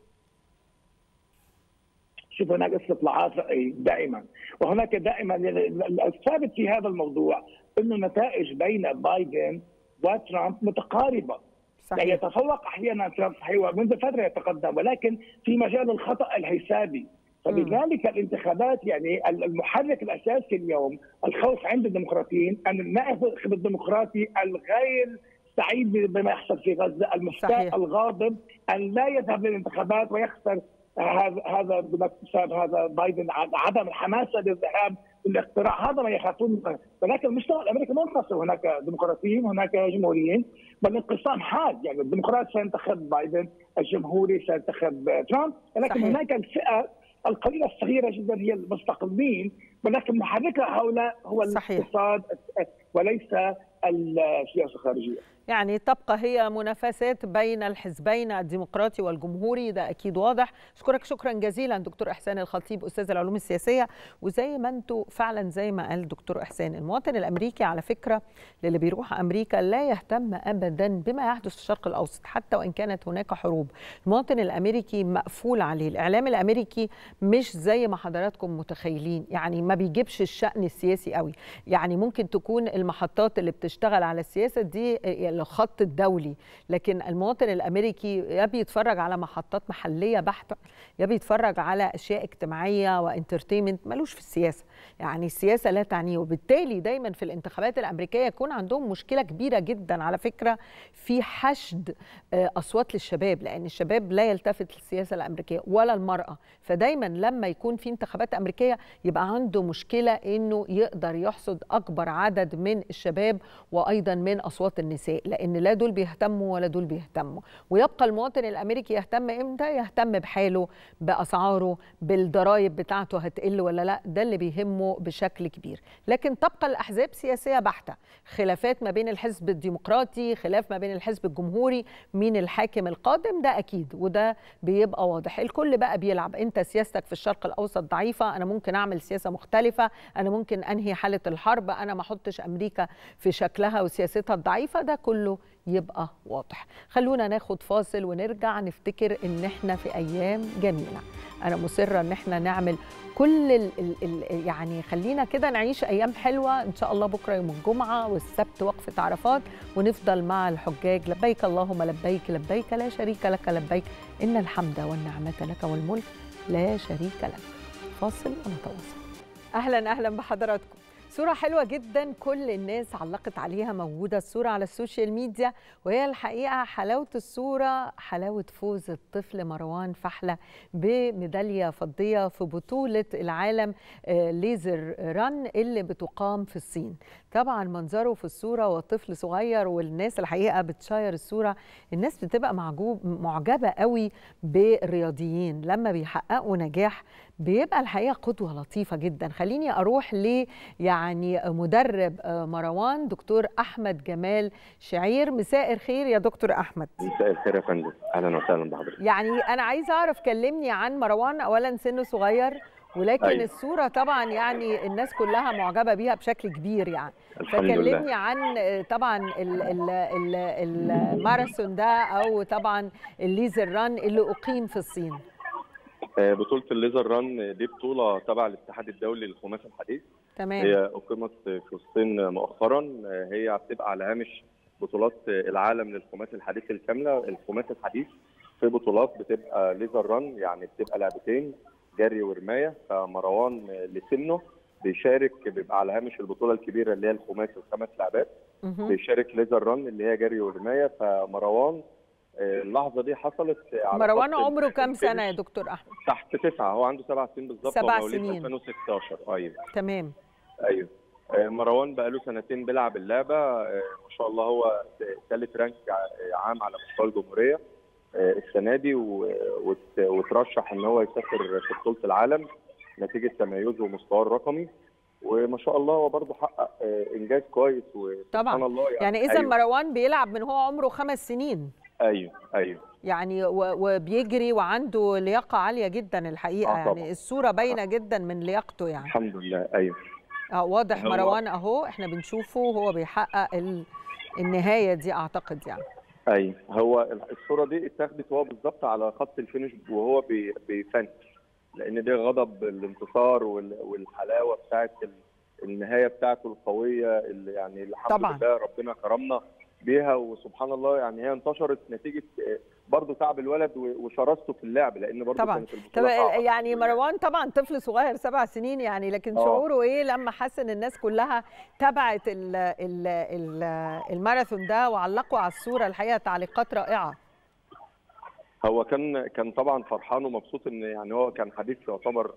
شوف هناك استطلاعات رأي دائما وهناك دائما الثابت في هذا الموضوع انه النتائج بين بايدن وترامب متقاربه صحيح. يعني يتفوق احيانا ترامب صحيح ومنذ فتره يتقدم ولكن في مجال الخطا الحسابي فلذلك الانتخابات يعني المحرك الاساسي اليوم الخوف عند الديمقراطيين ان النائب الديمقراطي الغير سعيد بما يحصل في غزه، المستاء الغاضب ان لا يذهب للانتخابات ويخسر هذا هذا بسبب هذا بايدن عدم الحماسه للذهاب للاقتراع هذا ما يخافون ولكن المجتمع الامريكي منقسم هناك ديمقراطيين هناك جمهوريين والانقسام حاد يعني الديمقراط سينتخب بايدن الجمهوري سينتخب ترامب ولكن صحيح. هناك الفئه القليله الصغيره جدا هي المستقلين ولكن محرك هؤلاء هو صحيح. الاقتصاد وليس السياسه الخارجيه يعني تبقى هي منافسات بين الحزبين الديمقراطي والجمهوري ده اكيد واضح اشكرك شكرا جزيلا دكتور احسان الخطيب استاذ العلوم السياسيه وزي ما انتم فعلا زي ما قال دكتور احسان المواطن الامريكي على فكره للي بيروح امريكا لا يهتم ابدا بما يحدث في الشرق الاوسط حتى وان كانت هناك حروب المواطن الامريكي مقفول عليه الاعلام الامريكي مش زي ما حضراتكم متخيلين يعني ما بيجيبش الشان السياسي قوي يعني ممكن تكون المحطات اللي بتشتغل على السياسه دي الخط الدولي لكن المواطن الامريكي يا بيتفرج على محطات محليه بحته يا بيتفرج على اشياء اجتماعيه وانترتينمنت ملوش في السياسه يعني السياسه لا تعنيه وبالتالي دايما في الانتخابات الامريكيه يكون عندهم مشكله كبيره جدا على فكره في حشد اصوات للشباب لان الشباب لا يلتفت للسياسه الامريكيه ولا المراه فدايما لما يكون في انتخابات امريكيه يبقى عنده مشكله انه يقدر يحصد اكبر عدد من الشباب وايضا من اصوات النساء لان لا دول بيهتموا ولا دول بيهتموا ويبقى المواطن الامريكي يهتم امتى يهتم بحاله باسعاره بالضرائب بتاعته هتقل ولا لا ده اللي بيهمه بشكل كبير لكن تبقى الاحزاب سياسيه بحته خلافات ما بين الحزب الديمقراطي خلاف ما بين الحزب الجمهوري مين الحاكم القادم ده اكيد وده بيبقى واضح الكل بقى بيلعب انت سياستك في الشرق الاوسط ضعيفه انا ممكن اعمل سياسه مختلفه انا ممكن انهي حاله الحرب انا ما احطش امريكا في شكلها وسياستها الضعيفه ده كله يبقى واضح خلونا ناخد فاصل ونرجع نفتكر ان احنا في ايام جميله انا مصره ان احنا نعمل كل ال ال ال يعني خلينا كده نعيش ايام حلوه ان شاء الله بكره يوم الجمعه والسبت وقفه عرفات ونفضل مع الحجاج لبيك اللهم لبيك لبيك لا شريك لك لبيك ان الحمد والنعمه لك والملك لا شريك لك فاصل ونتواصل اهلا اهلا بحضراتكم صورة حلوة جدا كل الناس علقت عليها موجودة الصورة على السوشيال ميديا وهي الحقيقة حلاوة الصورة حلاوة فوز الطفل مروان فحلة بميدالية فضية في بطولة العالم ليزر ران اللي بتقام في الصين طبعا منظره في الصورة وطفل صغير والناس الحقيقة بتشاير الصورة الناس بتبقى معجوب معجبة قوي بالرياضيين لما بيحققوا نجاح بيبقى الحقيقه قدوه لطيفه جدا خليني اروح ل يعني مدرب مروان دكتور احمد جمال شعير مساء الخير يا دكتور احمد مساء الخير يا فندم اهلا وسهلا بحضرتك يعني انا عايزه اعرف كلمني عن مروان اولا سنه صغير ولكن أيوة. الصوره طبعا يعني الناس كلها معجبه بيها بشكل كبير يعني فكلمني عن طبعا ال ال ال الماراثون ده او طبعا الليزر ران اللي اقيم في الصين بطولة الليزر ران دي بطولة تبع الاتحاد الدولي للخماس الحديث تمام هي أقيمت في الصين مؤخرا هي بتبقى على هامش بطولات العالم للخماس الحديث الكاملة الخماس الحديث في بطولات بتبقى ليزر ران يعني بتبقى لعبتين جري ورماية فمروان لسنه بيشارك بيبقى على هامش البطولة الكبيرة اللي هي الخماس الخمس لعبات بيشارك ليزر ران اللي هي جري ورماية فمروان اللحظه دي حصلت مروان عمره كام سنه يا دكتور احمد؟ تحت تسعه هو عنده سبع سنين بالظبط سبع سنين 2016 ايوه تمام ايوه مروان بقى له سنتين بيلعب اللعبه ما شاء الله هو ثالث رانك عام على مستوى الجمهوريه السنه دي وترشح ان هو يسافر في بطوله العالم نتيجه تميزه ومستواه الرقمي وما شاء الله هو برضه حقق انجاز كويس طبعا الله يعني, يعني اذا أيوة. مروان بيلعب من هو عمره خمس سنين ايوه ايوه يعني وبيجري وعنده لياقه عاليه جدا الحقيقه آه يعني الصوره باينه جدا من لياقته يعني الحمد لله ايوه اه واضح مروان اهو احنا بنشوفه وهو بيحقق ال... النهايه دي اعتقد يعني ايوه هو الصوره دي اتاخدت هو بالظبط على خط الفينش وهو بيفنش لان دي غضب الانتصار والحلاوه بتاعت النهايه بتاعته القويه اللي يعني الحمد طبعاً. لله ربنا كرمنا بيها وسبحان الله يعني هي انتشرت نتيجه برضه تعب الولد و- وشراسته في اللعب لان برضه طبعا كانت طب البطوله صعبة. يعني مروان طبعا طفل صغير سبع سنين يعني لكن آه. شعوره ايه لما حس ان الناس كلها تبعت ال ال ال الماراثون ده وعلقوا على الصوره الحقيقه تعليقات رائعه هو كان كان طبعا فرحان ومبسوط ان يعني هو كان حديث يعتبر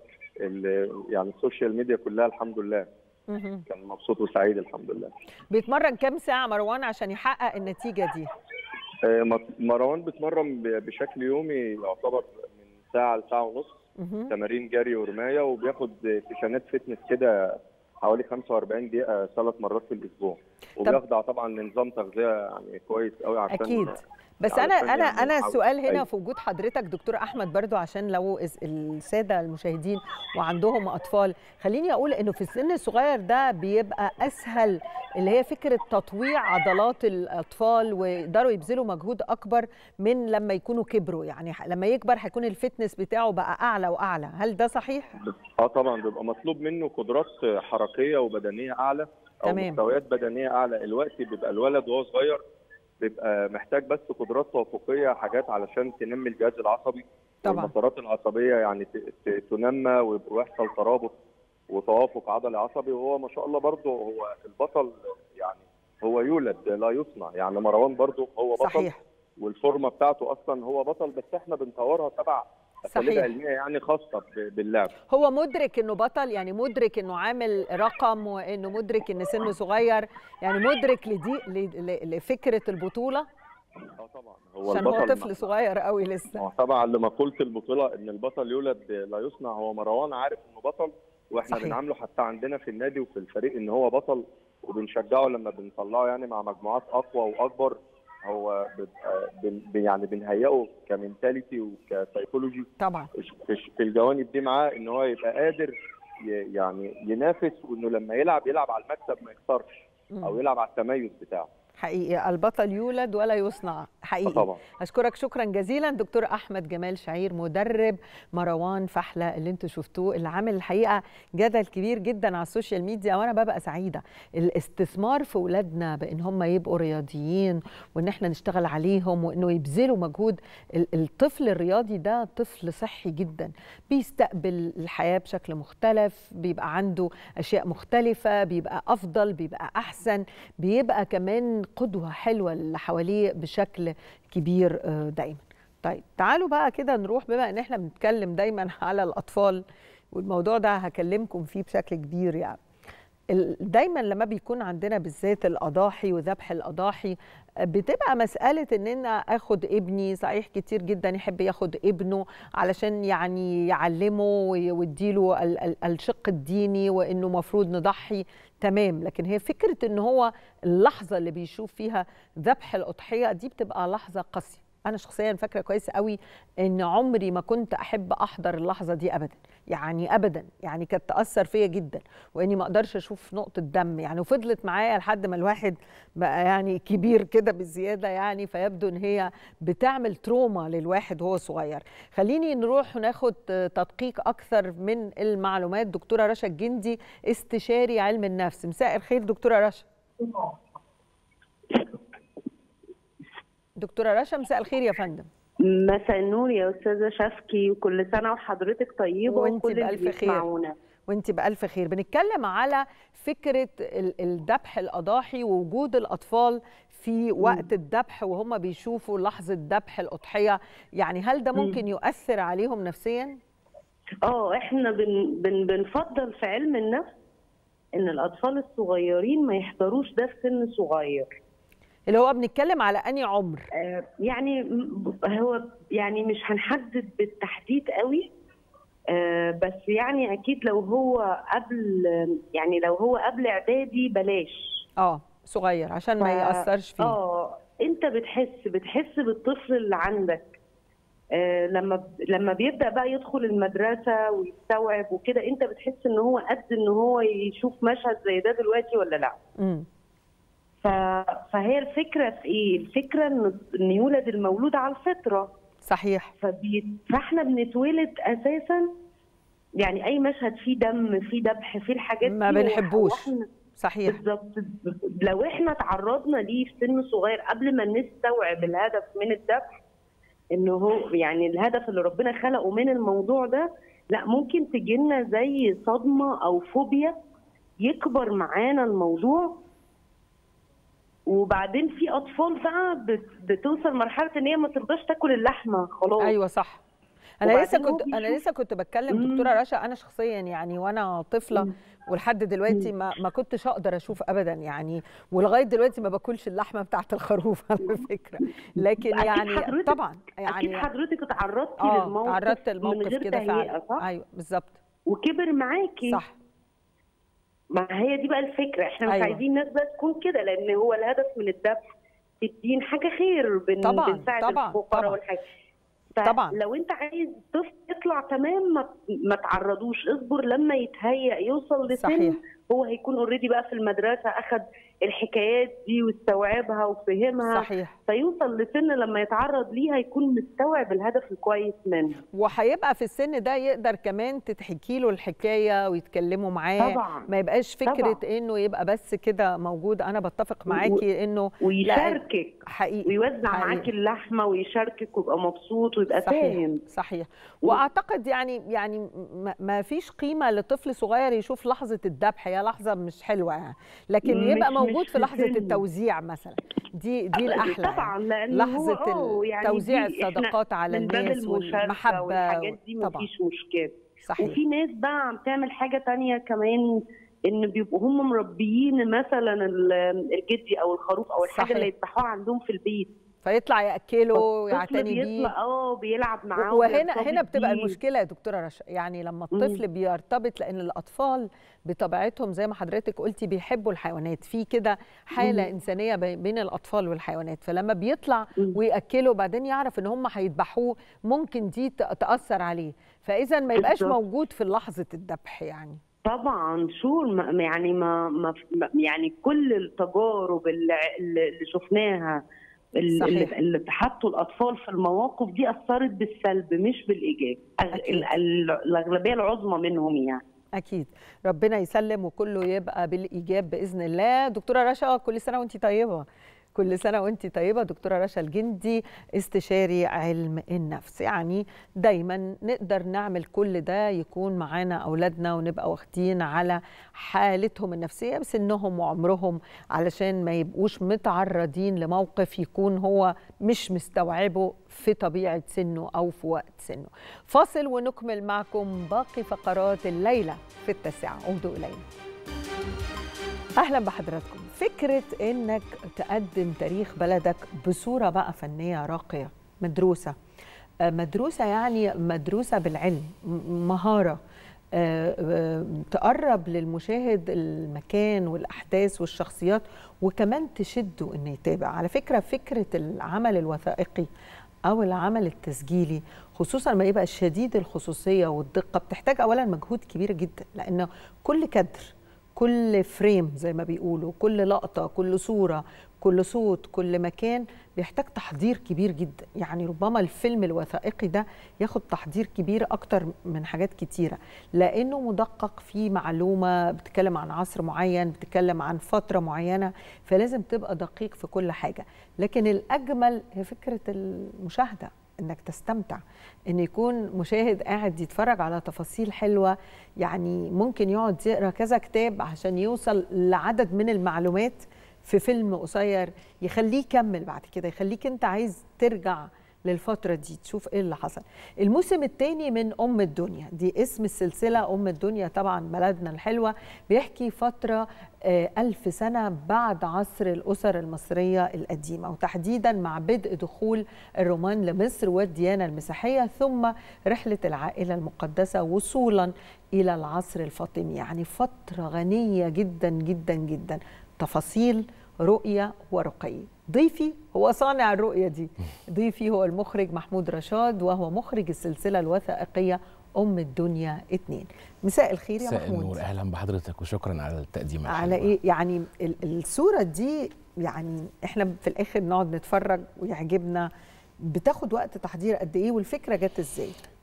ال- يعني السوشيال ميديا كلها الحمد لله مهم. كان مبسوط وسعيد الحمد لله بيتمرن كام ساعه مروان عشان يحقق النتيجه دي آه، م- مروان بيتمرن ب- بشكل يومي يعتبر من ساعه لساعه ونص مهم. تمارين جري ورمايه وبياخد سيشنات فتنس كده حوالي 45 دقيقه ثلاث مرات في الاسبوع وبيخضع طبعا لنظام تغذيه يعني كويس قوي عشان اكيد بس انا علشان انا يعني انا نحاول- السؤال هنا أيوة. في وجود حضرتك دكتور احمد برضو عشان لو الس- الساده المشاهدين وعندهم اطفال خليني اقول انه في السن الصغير ده بيبقى اسهل اللي هي فكره تطويع عضلات الاطفال ويقدروا يبذلوا مجهود اكبر من لما يكونوا كبروا يعني ح- لما يكبر هيكون الفتنس بتاعه بقى اعلى واعلى هل ده صحيح اه طبعا بيبقى مطلوب منه قدرات حركيه وبدنيه اعلى او تمام. مستويات بدنيه اعلى الوقت بيبقى الولد وهو صغير بيبقى محتاج بس قدرات توافقيه حاجات علشان تنمي الجهاز العصبي طبعا. والمسارات العصبيه يعني ت- ت- تنمى ويبقى ويحصل ترابط وتوافق عضلي عصبي وهو ما شاء الله برضه هو البطل يعني هو يولد لا يصنع يعني مروان برضه هو بطل صحيح والفورمه بتاعته اصلا هو بطل بس احنا بنطورها تبع اساليب صحيح. علميه يعني خاصه ب- باللعب هو مدرك انه بطل يعني مدرك انه عامل رقم وانه مدرك ان سنه صغير يعني مدرك لدي ل- ل- لفكره البطوله اه طبعا هو عشان هو البطل طفل صغير قوي لسه هو طبعا لمقولة البطولة ان البطل يولد لا يصنع هو مروان عارف انه بطل واحنا صحيح. بنعامله حتى عندنا في النادي وفي الفريق ان هو بطل وبنشجعه لما بنطلعه يعني مع مجموعات اقوى واكبر هو بيبقى بن يعني بنهيئه كمنتاليتي وكسيكولوجي طبعا في في الجوانب دي معاه ان هو يبقى قادر ي- يعني ينافس وانه لما يلعب يلعب على المكسب ما يخسرش او يلعب على التميز بتاعه حقيقي البطل يولد ولا يصنع حقيقي طبعا اشكرك شكرا جزيلا دكتور احمد جمال شعير مدرب مروان فحله اللي انتوا شفتوه اللي عامل الحقيقه جدل كبير جدا على السوشيال ميديا وانا ببقى سعيده الاستثمار في اولادنا بان هم يبقوا رياضيين وان احنا نشتغل عليهم وانه يبذلوا مجهود ال- الطفل الرياضي ده طفل صحي جدا بيستقبل الحياه بشكل مختلف بيبقى عنده اشياء مختلفه بيبقى افضل بيبقى احسن بيبقى كمان قدوه حلوه اللي حواليه بشكل كبير آه، دايما طيب تعالوا بقى كده نروح بما ان احنا بنتكلم دايما على الاطفال والموضوع ده هكلمكم فيه بشكل كبير يعني ال- دايما لما بيكون عندنا بالذات الاضاحي وذبح الاضاحي بتبقى مساله ان انا اخد ابني صحيح كتير جدا يحب ياخد ابنه علشان يعني يعلمه وي- ويديله ال- ال- الشق الديني وانه مفروض نضحي تمام لكن هي فكره ان هو اللحظه اللي بيشوف فيها ذبح الاضحيه دي بتبقى لحظه قاسيه انا شخصيا فاكره كويس قوي ان عمري ما كنت احب احضر اللحظه دي ابدا يعني ابدا يعني كانت تاثر فيا جدا واني ما اقدرش اشوف نقطه دم يعني وفضلت معايا لحد ما الواحد بقى يعني كبير كده بالزياده يعني فيبدو ان هي بتعمل تروما للواحد وهو صغير خليني نروح وناخد تدقيق اكثر من المعلومات دكتوره رشا الجندي استشاري علم النفس مساء الخير دكتوره رشا دكتوره رشا مساء الخير يا فندم مساء النور يا استاذه شفكي وكل سنه وحضرتك طيبه وانتي وكل اللي بألف خير. بيسمعونا وانت بألف خير بنتكلم على فكرة ال- الذبح الأضاحي ووجود الأطفال في وقت الذبح وهم بيشوفوا لحظة ذبح الأضحية يعني هل ده ممكن يؤثر عليهم نفسيا؟ اه احنا بن بن بنفضل في علم النفس ان الاطفال الصغيرين ما يحضروش ده في سن صغير اللي هو بنتكلم على أني عمر آه، يعني م- هو يعني مش هنحدد بالتحديد قوي آه، بس يعني اكيد لو هو قبل يعني لو هو قبل اعدادي بلاش اه صغير عشان ما ف- يأثرش فيه اه انت بتحس بتحس بالطفل اللي عندك آه لما لما بيبدا بقى يدخل المدرسه ويستوعب وكده انت بتحس ان هو قد ان هو يشوف مشهد زي ده دلوقتي ولا لا مم. ف... فهي الفكره في ايه الفكره ان ان يولد المولود على الفطره صحيح فبي... فاحنا بنتولد اساسا يعني اي مشهد فيه دم فيه ذبح فيه الحاجات ما دي بنحبوش. وإحنا- صحيح بالظبط لو احنا تعرضنا ليه في سن صغير قبل ما نستوعب الهدف من الذبح انه هو يعني الهدف اللي ربنا خلقه من الموضوع ده لا ممكن تجيلنا زي صدمه او فوبيا يكبر معانا الموضوع وبعدين في اطفال بقى بت- بتوصل مرحله ان هي ما ترضاش تاكل اللحمه خلاص ايوه صح انا لسه وبعدين هو كنت انا بيشوف- لسه كنت بتكلم مم. دكتوره رشا انا شخصيا يعني وانا طفله مم. ولحد دلوقتي ما ما كنتش اقدر اشوف ابدا يعني ولغايه دلوقتي ما باكلش اللحمه بتاعت الخروف على فكره لكن أكيد يعني حضرتك- طبعا اكيد يعني حضرتك اتعرضتي اه للموقف تعرضت من الموقف غير كده تهيئه فعلا صح؟ ايوه بالظبط وكبر معاكي صح ما هي دي بقى الفكره احنا مش أيوة. عايزين الناس بقى تكون كده لان هو الهدف من الذبح الدين حاجه خير بن طبعاً، بنساعد طبعاً، الفقراء طبعاً. والحاجه طبعاً. لو انت عايز طفل يطلع تمام ما, ما تعرضوش اصبر لما يتهيأ يوصل لسن صحيح. هو هيكون اوريدي بقى في المدرسه اخد الحكايات دي واستوعبها وفهمها صحيح فيوصل لسن لما يتعرض ليه هيكون مستوعب الهدف الكويس منه وهيبقى في السن ده يقدر كمان تتحكي له الحكايه ويتكلموا معاه طبعا ما يبقاش فكره طبعاً. انه يبقى بس كده موجود انا بتفق معاكي انه ويشاركك حقيقي ويوزع حقيقي. معاك اللحمه ويشاركك ويبقى مبسوط ويبقى صحيح فاهم صحيح واعتقد يعني يعني ما- ما فيش قيمه لطفل صغير يشوف لحظه الذبح هي لحظه مش حلوه يعني لكن مش- يبقى مش موجود في في لحظه سن. التوزيع مثلا دي دي الاحلى طبعا يعني. لان لحظه هو آه يعني توزيع دي إحنا الصدقات على من باب الناس المشاركة والمحبه والحاجات دي طبعا مفيش مشكله صحيح وفي ناس بقى عم تعمل حاجه تانية كمان ان بيبقوا هم مربيين مثلا ال- الجدي او الخروف او الحاجه صحيح. اللي يذبحوها عندهم في البيت فيطلع ياكله الطفل ويعتني بيه بيطلع اه بيلعب معاه وهنا وبيرتبط هنا بتبقى بيه. المشكله يا دكتوره رشا يعني لما مم. الطفل بيرتبط لان الاطفال بطبيعتهم زي ما حضرتك قلتي بيحبوا الحيوانات في كده حاله مم. انسانيه بي- بين الاطفال والحيوانات فلما بيطلع مم. وياكله وبعدين يعرف ان هم هيذبحوه ممكن دي ت- تاثر عليه فاذا ما يبقاش بالظبط. موجود في لحظه الذبح يعني طبعا شو ما يعني ما, ما ما- يعني كل التجارب اللي, اللي شفناها اللي, صحيح. اللي حطوا الاطفال في المواقف دي اثرت بالسلب مش بالايجاب أغ- أكيد. ال- ال- الاغلبيه العظمى منهم يعني اكيد ربنا يسلم وكله يبقى بالايجاب باذن الله دكتوره رشا كل سنه وانت طيبه كل سنه وانت طيبه دكتوره رشا الجندي استشاري علم النفس يعني دايما نقدر نعمل كل ده يكون معانا اولادنا ونبقى واخدين على حالتهم النفسيه بسنهم وعمرهم علشان ما يبقوش متعرضين لموقف يكون هو مش مستوعبه في طبيعه سنه او في وقت سنه فاصل ونكمل معكم باقي فقرات الليله في التاسعه عودوا الينا اهلا بحضراتكم فكره انك تقدم تاريخ بلدك بصوره بقى فنيه راقيه مدروسه آه، مدروسه يعني مدروسه بالعلم م- مهاره آه، آه، تقرب للمشاهد المكان والاحداث والشخصيات وكمان تشده انه يتابع على فكره فكره العمل الوثائقي او العمل التسجيلي خصوصا ما يبقى شديد الخصوصيه والدقه بتحتاج اولا مجهود كبير جدا لان كل كادر كل فريم زي ما بيقولوا كل لقطة كل صورة كل صوت كل مكان بيحتاج تحضير كبير جدا يعني ربما الفيلم الوثائقي ده ياخد تحضير كبير أكتر من حاجات كتيرة لأنه مدقق في معلومة بتتكلم عن عصر معين بتتكلم عن فترة معينة فلازم تبقى دقيق في كل حاجة لكن الأجمل هي فكرة المشاهدة انك تستمتع ان يكون مشاهد قاعد يتفرج على تفاصيل حلوه يعني ممكن يقعد يقرا كذا كتاب عشان يوصل لعدد من المعلومات في فيلم قصير يخليه يكمل بعد كده يخليك انت عايز ترجع للفترة دي تشوف ايه اللي حصل الموسم الثاني من أم الدنيا دي اسم السلسلة أم الدنيا طبعا بلدنا الحلوة بيحكي فترة آه، ألف سنة بعد عصر الأسر المصرية القديمة وتحديدا مع بدء دخول الرومان لمصر والديانة المسيحية ثم رحلة العائلة المقدسة وصولا إلى العصر الفاطمي يعني فترة غنية جدا جدا جدا تفاصيل رؤية ورقي ضيفي هو صانع الرؤية دي ضيفي هو المخرج محمود رشاد وهو مخرج السلسلة الوثائقية أم الدنيا اتنين مساء الخير يا مساء محمود النور اهلا بحضرتك وشكرا على التقديم على الحلوة. ايه يعني ال- الصوره دي يعني احنا في الاخر نقعد نتفرج ويعجبنا بتاخد وقت تحضير قد ايه والفكره جت ازاي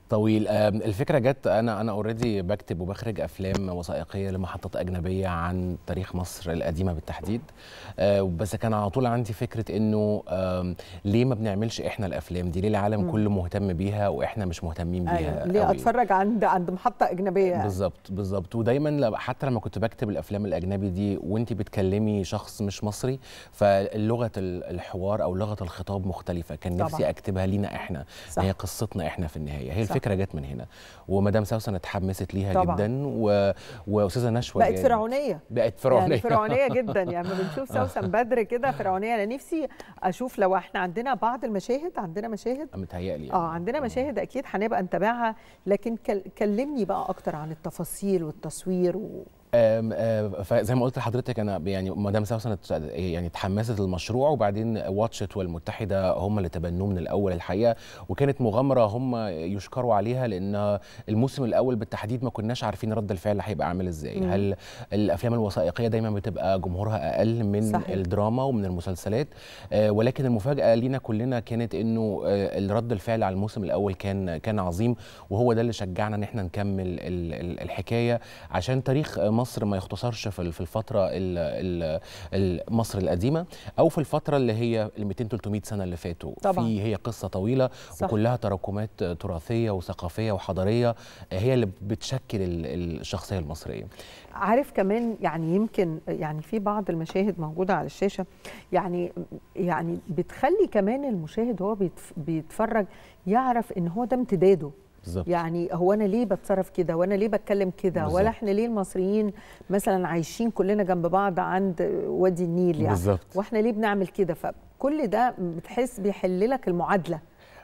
طويل آم، الفكره جت انا انا اوريدي بكتب وبخرج افلام وثائقيه لمحطات اجنبيه عن تاريخ مصر القديمه بالتحديد آه، بس كان على طول عندي فكره انه آم، ليه ما بنعملش احنا الافلام دي ليه العالم مم. كله مهتم بيها واحنا مش مهتمين بيها ايوه ليه قوي؟ اتفرج عند عند محطه اجنبيه يعني. بالظبط بالظبط ودايما لما- حتى لما كنت بكتب الافلام الاجنبي دي وانت بتكلمي شخص مش مصري فلغه ال- الحوار او لغه الخطاب مختلفه كان طبعاً. نفسي اكتبها لينا احنا صح. هي قصتنا احنا في النهايه هي صح. الفكره جت من هنا ومدام سوسن اتحمست ليها طبعاً. جدا و... واستاذه نشوى بقت جابت. فرعونيه بقت فرعونيه يعني فرعونيه جدا يعني لما بنشوف سوسن بدر كده فرعونيه انا نفسي اشوف لو احنا عندنا بعض المشاهد عندنا مشاهد متهيألي يعني. اه عندنا مشاهد اكيد هنبقى نتابعها لكن كل- كلمني بقى اكتر عن التفاصيل والتصوير و... آم، آم، فزي ما قلت لحضرتك انا يعني مدام سوسن ات- يعني اتحمست للمشروع وبعدين واتشت والمتحده هم اللي تبنوه من الاول الحقيقه وكانت مغامره هم يشكروا عليها لان الموسم الاول بالتحديد ما كناش عارفين رد الفعل هيبقى عامل ازاي مم. هل الافلام الوثائقيه دايما بتبقى جمهورها اقل من صحيح. الدراما ومن المسلسلات آه، ولكن المفاجاه لينا كلنا كانت انه آه، الرد الفعل على الموسم الاول كان كان عظيم وهو ده اللي شجعنا ان احنا نكمل ال- ال- الحكايه عشان تاريخ مصر ما يختصرش في ال- في الفتره ال- ال- ال- مصر القديمه او في الفتره اللي هي ال 200 300 سنه اللي فاتوا طبعاً. في هي قصه طويله صح. وكلها تراكمات تراثيه وثقافيه وحضاريه هي اللي بتشكل ال- الشخصيه المصريه عارف كمان يعني يمكن يعني في بعض المشاهد موجوده على الشاشه يعني يعني بتخلي كمان المشاهد هو بيتف- بيتفرج يعرف ان هو ده امتداده بالظبط يعني هو انا ليه بتصرف كده وانا ليه بتكلم كده بالظبط. ولا احنا ليه المصريين مثلا عايشين كلنا جنب بعض عند وادي النيل يعني بالظبط واحنا ليه بنعمل كده فكل ده بتحس بيحل لك المعادله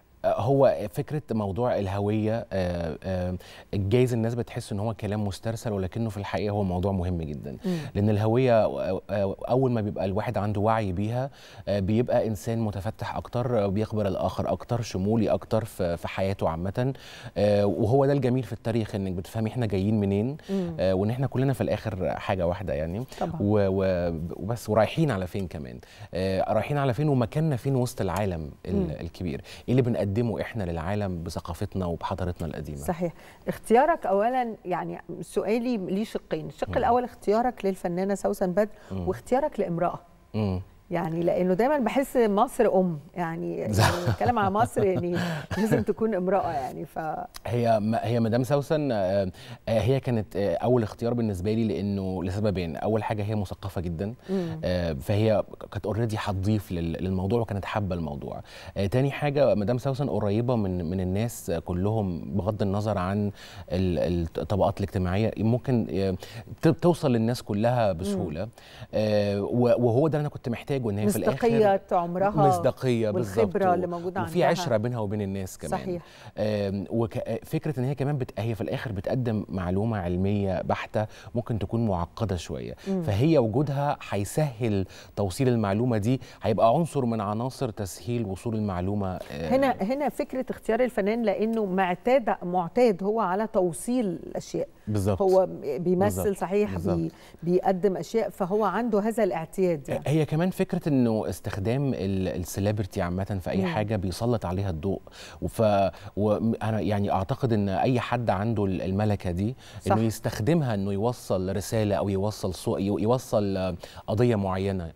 هو فكره موضوع الهويه آه، آه، الجايز الناس بتحس ان هو كلام مسترسل ولكنه في الحقيقه هو موضوع مهم جدا مم. لان الهويه آه، آه، اول ما بيبقى الواحد عنده وعي بيها آه، بيبقى انسان متفتح اكتر آه، بيقبل الاخر اكتر شمولي اكتر في في حياته عامه آه، وهو ده الجميل في التاريخ انك بتفهمي احنا جايين منين مم. آه، وان احنا كلنا في الاخر حاجه واحده يعني طبعا و- و- وبس ورايحين على فين كمان آه، رايحين على فين ومكاننا فين وسط العالم ال- مم. الكبير ايه اللي بنقدمه احنا للعالم بثقافتنا وبحضارتنا القديمه صحيح اختيارك اولا يعني سؤالي ليه شقين الشق مم. الاول اختيارك للفنانه سوسن بدر مم. واختيارك لامراه مم. يعني لانه دايما بحس مصر ام يعني يعني الكلام على مصر يعني لازم تكون امراه يعني ف هي م- هي مدام سوسن آه، آه، هي كانت آه، اول اختيار بالنسبه لي لانه لسببين اول حاجه هي مثقفه جدا مم. آه، فهي كانت اوريدي هتضيف لل- للموضوع وكانت حابه الموضوع آه، تاني حاجه مدام سوسن قريبه من من الناس كلهم بغض النظر عن ال- الطبقات الاجتماعيه ممكن آه، ت- توصل للناس كلها بسهوله آه، و- وهو ده اللي انا كنت محتاجه ان هي في الاخر مصداقيه عمرها مصداقيه بالظبط والخبره اللي موجوده وفي عندها عشره بينها وبين الناس كمان صحيح وفكره ان هي كمان بت... هي في الاخر بتقدم معلومه علميه بحته ممكن تكون معقده شويه مم. فهي وجودها هيسهل توصيل المعلومه دي هيبقى عنصر من عناصر تسهيل وصول المعلومه آه، هنا هنا فكره اختيار الفنان لانه معتاد معتاد هو على توصيل الاشياء بالظبط هو بيمثل بالظبط. صحيح بالظبط. بي بيقدم اشياء فهو عنده هذا الاعتياد يعني. هي كمان فكره انه استخدام ال- السليبرتي عامه في اي مم. حاجه بيسلط عليها الضوء وف وانا يعني اعتقد ان اي حد عنده ال- الملكه دي صح. انه يستخدمها انه يوصل رساله او يوصل صو... يوصل آه، قضيه معينه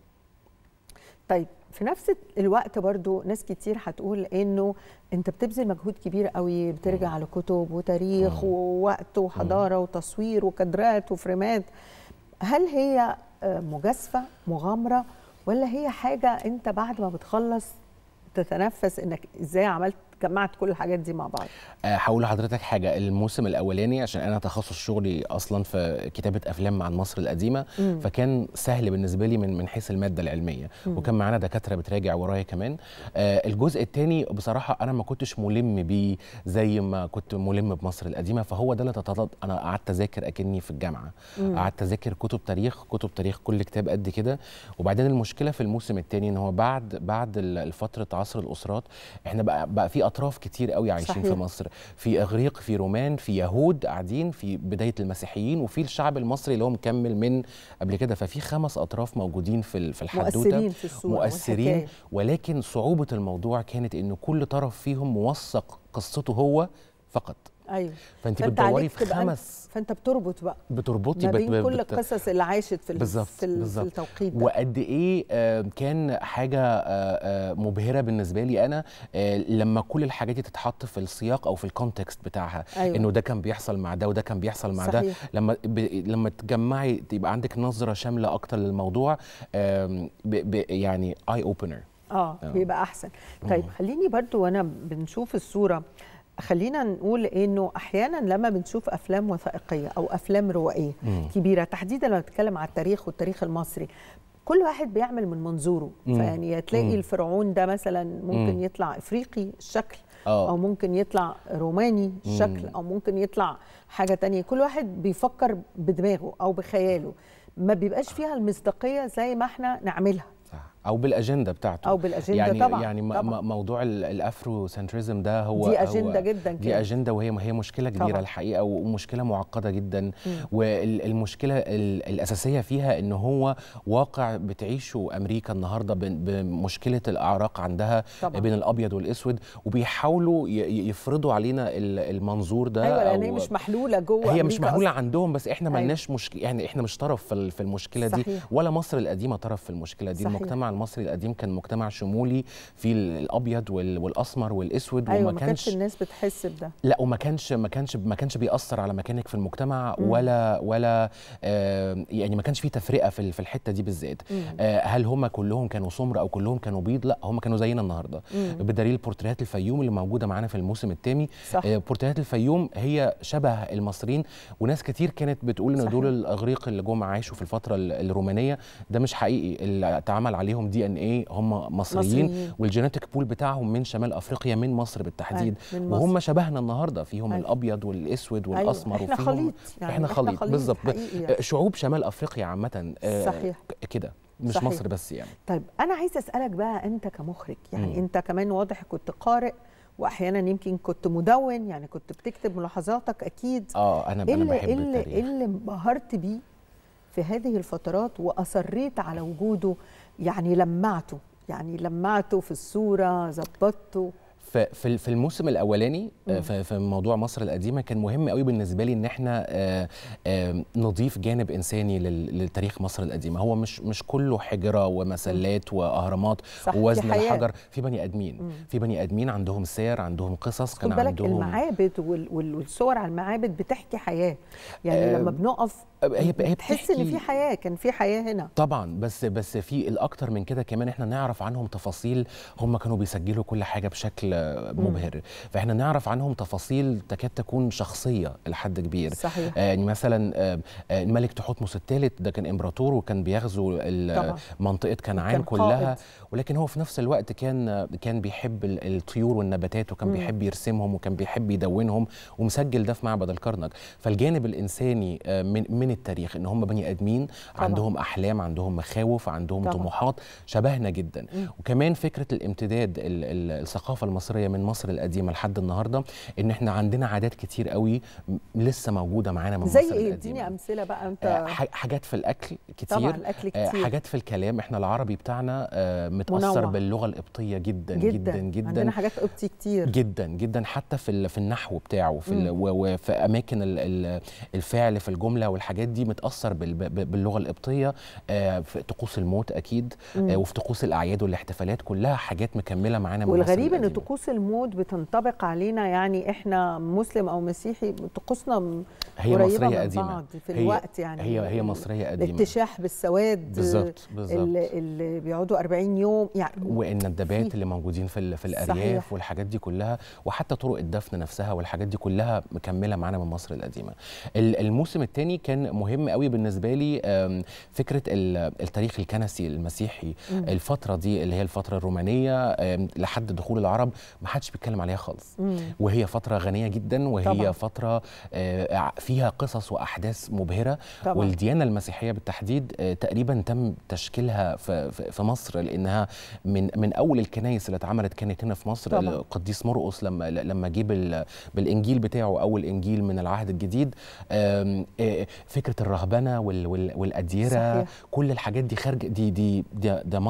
طيب في نفس الوقت برضو ناس كتير هتقول انه انت بتبذل مجهود كبير قوي بترجع لكتب وتاريخ مم. ووقت وحضاره وتصوير وكادرات وفريمات هل هي آه، مجازفه مغامره ولا هي حاجه انت بعد ما بتخلص تتنفس انك ازاي عملت جمعت كل الحاجات دي مع بعض آه، هقول لحضرتك حاجه الموسم الاولاني عشان انا تخصص شغلي اصلا في كتابه افلام عن مصر القديمه مم. فكان سهل بالنسبه لي من من حيث الماده العلميه مم. وكان معانا دكاتره بتراجع ورايا كمان آه، الجزء الثاني بصراحه انا ما كنتش ملم بيه زي ما كنت ملم بمصر القديمه فهو ده اللي تتضاد انا قعدت اذاكر اكني في الجامعه مم. قعدت اذاكر كتب تاريخ كتب تاريخ كل كتاب قد كده وبعدين المشكله في الموسم الثاني ان هو بعد بعد ال- فتره عصر الاسرات احنا بقى بقى في اطراف كتير قوي عايشين صحيح. في مصر في اغريق في رومان في يهود قاعدين في بدايه المسيحيين وفي الشعب المصري اللي هو مكمل من قبل كده ففي خمس اطراف موجودين في ال- في الحدوته مؤثرين في الصورة مؤثرين والحكاية. ولكن صعوبه الموضوع كانت ان كل طرف فيهم موثق قصته هو فقط ايوه فانت فأنت بتدوري عليك في تبقى أنت- خمس فانت بتربط بقى بتربطي ما بت- بين كل بت- القصص اللي عاشت في ال- بالظبط في, ال- في بالظبط. التوقيت ده وقد ايه آه، كان حاجه آه، آه، مبهره بالنسبه لي انا آه، لما كل الحاجات دي تتحط في السياق او في الكونتكست بتاعها أيوة. انه ده كان بيحصل مع ده وده كان بيحصل مع ده صحيح. لما ب... لما تجمعي تبقى عندك نظره شامله اكتر للموضوع آم، ب... ب... يعني اي اوبنر اه بيبقى احسن طيب خليني برضو وانا بنشوف الصوره خلينا نقول انه احيانا لما بنشوف افلام وثائقيه او افلام روائيه مم. كبيره تحديدا لما بتتكلم على التاريخ والتاريخ المصري كل واحد بيعمل من منظوره مم. فيعني تلاقي مم. الفرعون ده مثلا ممكن مم. يطلع افريقي الشكل آه. او ممكن يطلع روماني الشكل او ممكن يطلع حاجه تانية كل واحد بيفكر بدماغه او بخياله ما بيبقاش فيها المصداقيه زي ما احنا نعملها صح او بالاجنده بتاعته أو بالأجندة يعني طبعاً، يعني م- طبعاً. م- موضوع ال- الافرو سنتريزم ده هو دي هو أجندة جداً دي كده. اجنده وهي هي مشكله كبيره طبعاً. الحقيقه ومشكله معقده جدا والمشكله ال- الاساسيه فيها ان هو واقع بتعيشه امريكا النهارده ب- بمشكله الاعراق عندها طبعاً. بين الابيض والاسود وبيحاولوا ي- ي- يفرضوا علينا ال- المنظور ده ايوه لان أو- هي مش محلوله جوه هي مش أمريكا محلوله أصلاً. عندهم بس احنا أيوة. ملناش مشكله يعني احنا مش طرف في ال- في المشكله دي صحيح. ولا مصر القديمه طرف في المشكله دي صحيح. المجتمع المصري القديم كان مجتمع شمولي فيه ال- الابيض وال- والاسمر والاسود ايوه وما ما كانش كانش الناس بتحس بده لا وما كانش ما كانش ما كانش بيأثر على مكانك في المجتمع ولا ولا آه يعني ما كانش في تفرقه في ال- في الحته دي بالذات آه هل هم كلهم كانوا سمر او كلهم كانوا بيض لا هم كانوا زينا النهارده بدليل بورتريهات الفيوم اللي موجوده معانا في الموسم الثاني صح. آه بورتريهات الفيوم هي شبه المصريين وناس كتير كانت بتقول ان صحيح. دول الاغريق اللي جم عاشوا في الفتره ال- الرومانيه ده مش حقيقي اللي اتعمل عليهم دي ان ايه هم مصريين, مصريين. والجينيتيك بول بتاعهم من شمال افريقيا من مصر بالتحديد أيوة، من مصر. وهم شبهنا النهارده فيهم أيوة. الابيض والاسود أيوة، والاسمر إحنا وفيهم خليط، يعني احنا إحنا خليط خليط بالظبط حقيقي يعني. آه، شعوب شمال افريقيا عامه آه، صحيح. ك- كده مش صحيح. مصر بس يعني طيب انا عايزه اسالك بقى انت كمخرج يعني مم. انت كمان واضح كنت قارئ واحيانا يمكن كنت مدون يعني كنت بتكتب ملاحظاتك اكيد اه انا ايه انا اللي بحب إيه اللي إيه التاريخ اللي انبهرت بيه في هذه الفترات واصريت على وجوده يعني لمعته يعني لمعته في الصوره ظبطته ف- في في الموسم الاولاني آه، في في موضوع مصر القديمه كان مهم قوي بالنسبه لي ان احنا آه، آه، نضيف جانب انساني لل- لتاريخ مصر القديمه هو مش مش كله حجره ومسلات واهرامات صح، دي ووزن حياة. الحجر في بني ادمين في بني ادمين عندهم سير عندهم قصص خد كان بالك عندهم المعابد وال- وال- والصور على المعابد بتحكي حياه يعني آه، لما بنقف هي هي تحس ان بتحكي- في حياه كان في حياه هنا طبعا بس بس في الاكتر من كده كمان احنا نعرف عنهم تفاصيل هم كانوا بيسجلوا كل حاجه بشكل مبهر فاحنا نعرف عنهم تفاصيل تكاد تكون شخصيه لحد كبير صحيح. آه، يعني مثلا آه، آه، الملك تحتمس الثالث ده كان امبراطور وكان بيغزو ال- طبعا. منطقه كنعان وكان كلها قائد. ولكن هو في نفس الوقت كان كان بيحب ال- الطيور والنباتات وكان بيحب يرسمهم وكان بيحب يدونهم ومسجل ده في معبد الكرنك فالجانب الانساني آه، من من التاريخ ان هم بني ادمين طبعا. عندهم احلام عندهم مخاوف عندهم طبعا. طموحات شبهنا جدا وكمان فكره الامتداد ال- ال- الثقافه المصريه من مصر القديمه لحد النهارده ان احنا عندنا عادات كتير قوي م- لسه موجوده معانا من زي مصر ايه القديمه اديني امثله بقى انت آه، ح- حاجات في الاكل كتير طبعاً الأكل آه، كتير. حاجات في الكلام احنا العربي بتاعنا آه، متاثر منوع. باللغه القبطيه جدا جدا جدا جدا, عندنا حاجات قبطي كتير جدا جدا حتى في ال- في النحو بتاعه في ال- و- وفي اماكن ال- ال- الفعل في الجمله والحاجات دي متاثر بال- ب- باللغه القبطيه آه، في طقوس الموت اكيد آه، وفي طقوس الاعياد والاحتفالات كلها حاجات مكمله معانا من مصر والغريب ان القديمة. طقوس الموت بتنطبق علينا يعني احنا مسلم او مسيحي طقوسنا م- هي قريبة مصريه من قديمه بعض في هي الوقت يعني هي هي مصريه قديمه الاتشاح بالسواد بالظبط بالظبط اللي, اللي بيقعدوا 40 يوم يعني وان الدبات في- اللي موجودين في ال- في صحيح. الارياف والحاجات دي كلها وحتى طرق الدفن نفسها والحاجات دي كلها مكمله معانا من مصر القديمه ال- الموسم الثاني كان مهم قوي بالنسبه لي آم، فكره ال- التاريخ الكنسي المسيحي الفتره دي اللي هي الفتره الرومانيه آم، لحد دخول العرب ما حدش بيتكلم عليها خالص وهي فتره غنيه جدا وهي طبعاً. فتره آه، فيها قصص واحداث مبهره طبعاً. والديانه المسيحيه بالتحديد آه، تقريبا تم تشكيلها في في في مصر لانها من من اول الكنائس اللي اتعملت كانت هنا في مصر طبعاً. القديس مرقس لما لما جه بال- بالانجيل بتاعه اول انجيل من العهد الجديد آم، آه، فكره الرهبنه وال- وال- والاديره صحيح. كل الحاجات دي خارج دي دي ده, ده مصري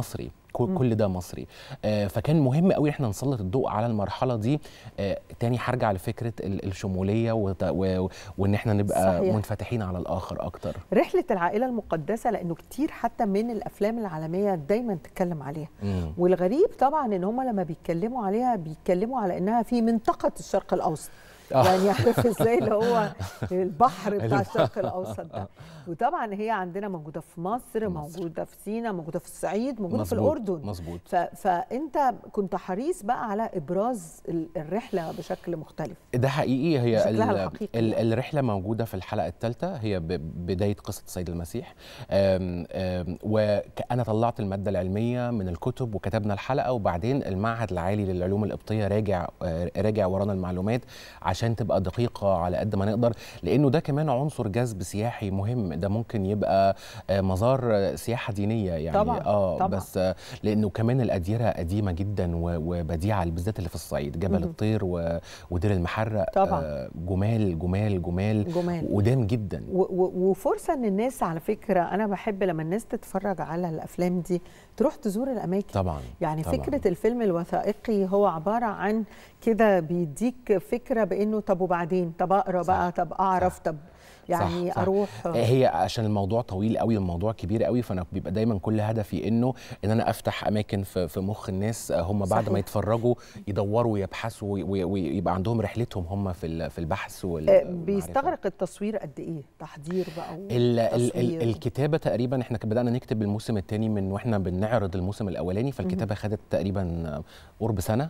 كل كل ده مصري آه، فكان مهم قوي احنا نسلط الضوء على المرحله دي آه، تاني هرجع لفكره ال- الشموليه وت- و- وان احنا نبقى صحيح. منفتحين على الاخر اكتر رحله العائله المقدسه لانه كتير حتى من الافلام العالميه دايما تتكلم عليها مم. والغريب طبعا ان هم لما بيتكلموا عليها بيتكلموا على انها في منطقه الشرق الاوسط آه. يعني عارف ازاي اللي هو البحر بتاع البحر. الشرق الاوسط ده وطبعا هي عندنا موجوده في مصر موجوده في سيناء موجوده في الصعيد موجوده في مظبوط، الاردن مظبوط ف... فانت كنت حريص بقى على ابراز ال- الرحله بشكل مختلف ده حقيقي هي شكلها ال- الحقيقي ال يعني. الرحله موجوده في الحلقه الثالثه هي ب- بدايه قصه السيد المسيح أم أم وانا طلعت الماده العلميه من الكتب وكتبنا الحلقه وبعدين المعهد العالي للعلوم القبطيه راجع آه، راجع ورانا المعلومات عشان تبقى دقيقه على قد ما نقدر لانه ده كمان عنصر جذب سياحي مهم ده ممكن يبقى آه، مزار آه، سياحه دينيه يعني طبعاً، اه طبعاً. بس آه، لانه كمان الاديره قديمه جدا و- وبديعه بالذات اللي في الصعيد جبل مهم. الطير و- ودير المحرق طبعاً. آه، جمال جمال جمال جمال قدام جدا و- و- وفرصه ان الناس على فكره انا بحب لما الناس تتفرج على الافلام دي تروح تزور الاماكن طبعا يعني طبعاً. فكره الفيلم الوثائقي هو عباره عن كده بيديك فكره بانه طب وبعدين طب اقرا صح، بقى طب اعرف صح. طب يعني صح، صح. اروح هي عشان الموضوع طويل قوي الموضوع كبير قوي فانا بيبقى دايما كل هدفي انه ان انا افتح اماكن في في مخ الناس آه، هم بعد صحيح. ما يتفرجوا يدوروا ويبحثوا وي- وي- ويبقى عندهم رحلتهم هم في ال- في البحث آه، والمعرفة. بيستغرق التصوير قد ايه تحضير بقى ال ال وتصوير. ال الكتابه تقريبا احنا بدانا نكتب الموسم الثاني من واحنا بنعرض الموسم الاولاني فالكتابه خدت تقريبا قرب سنه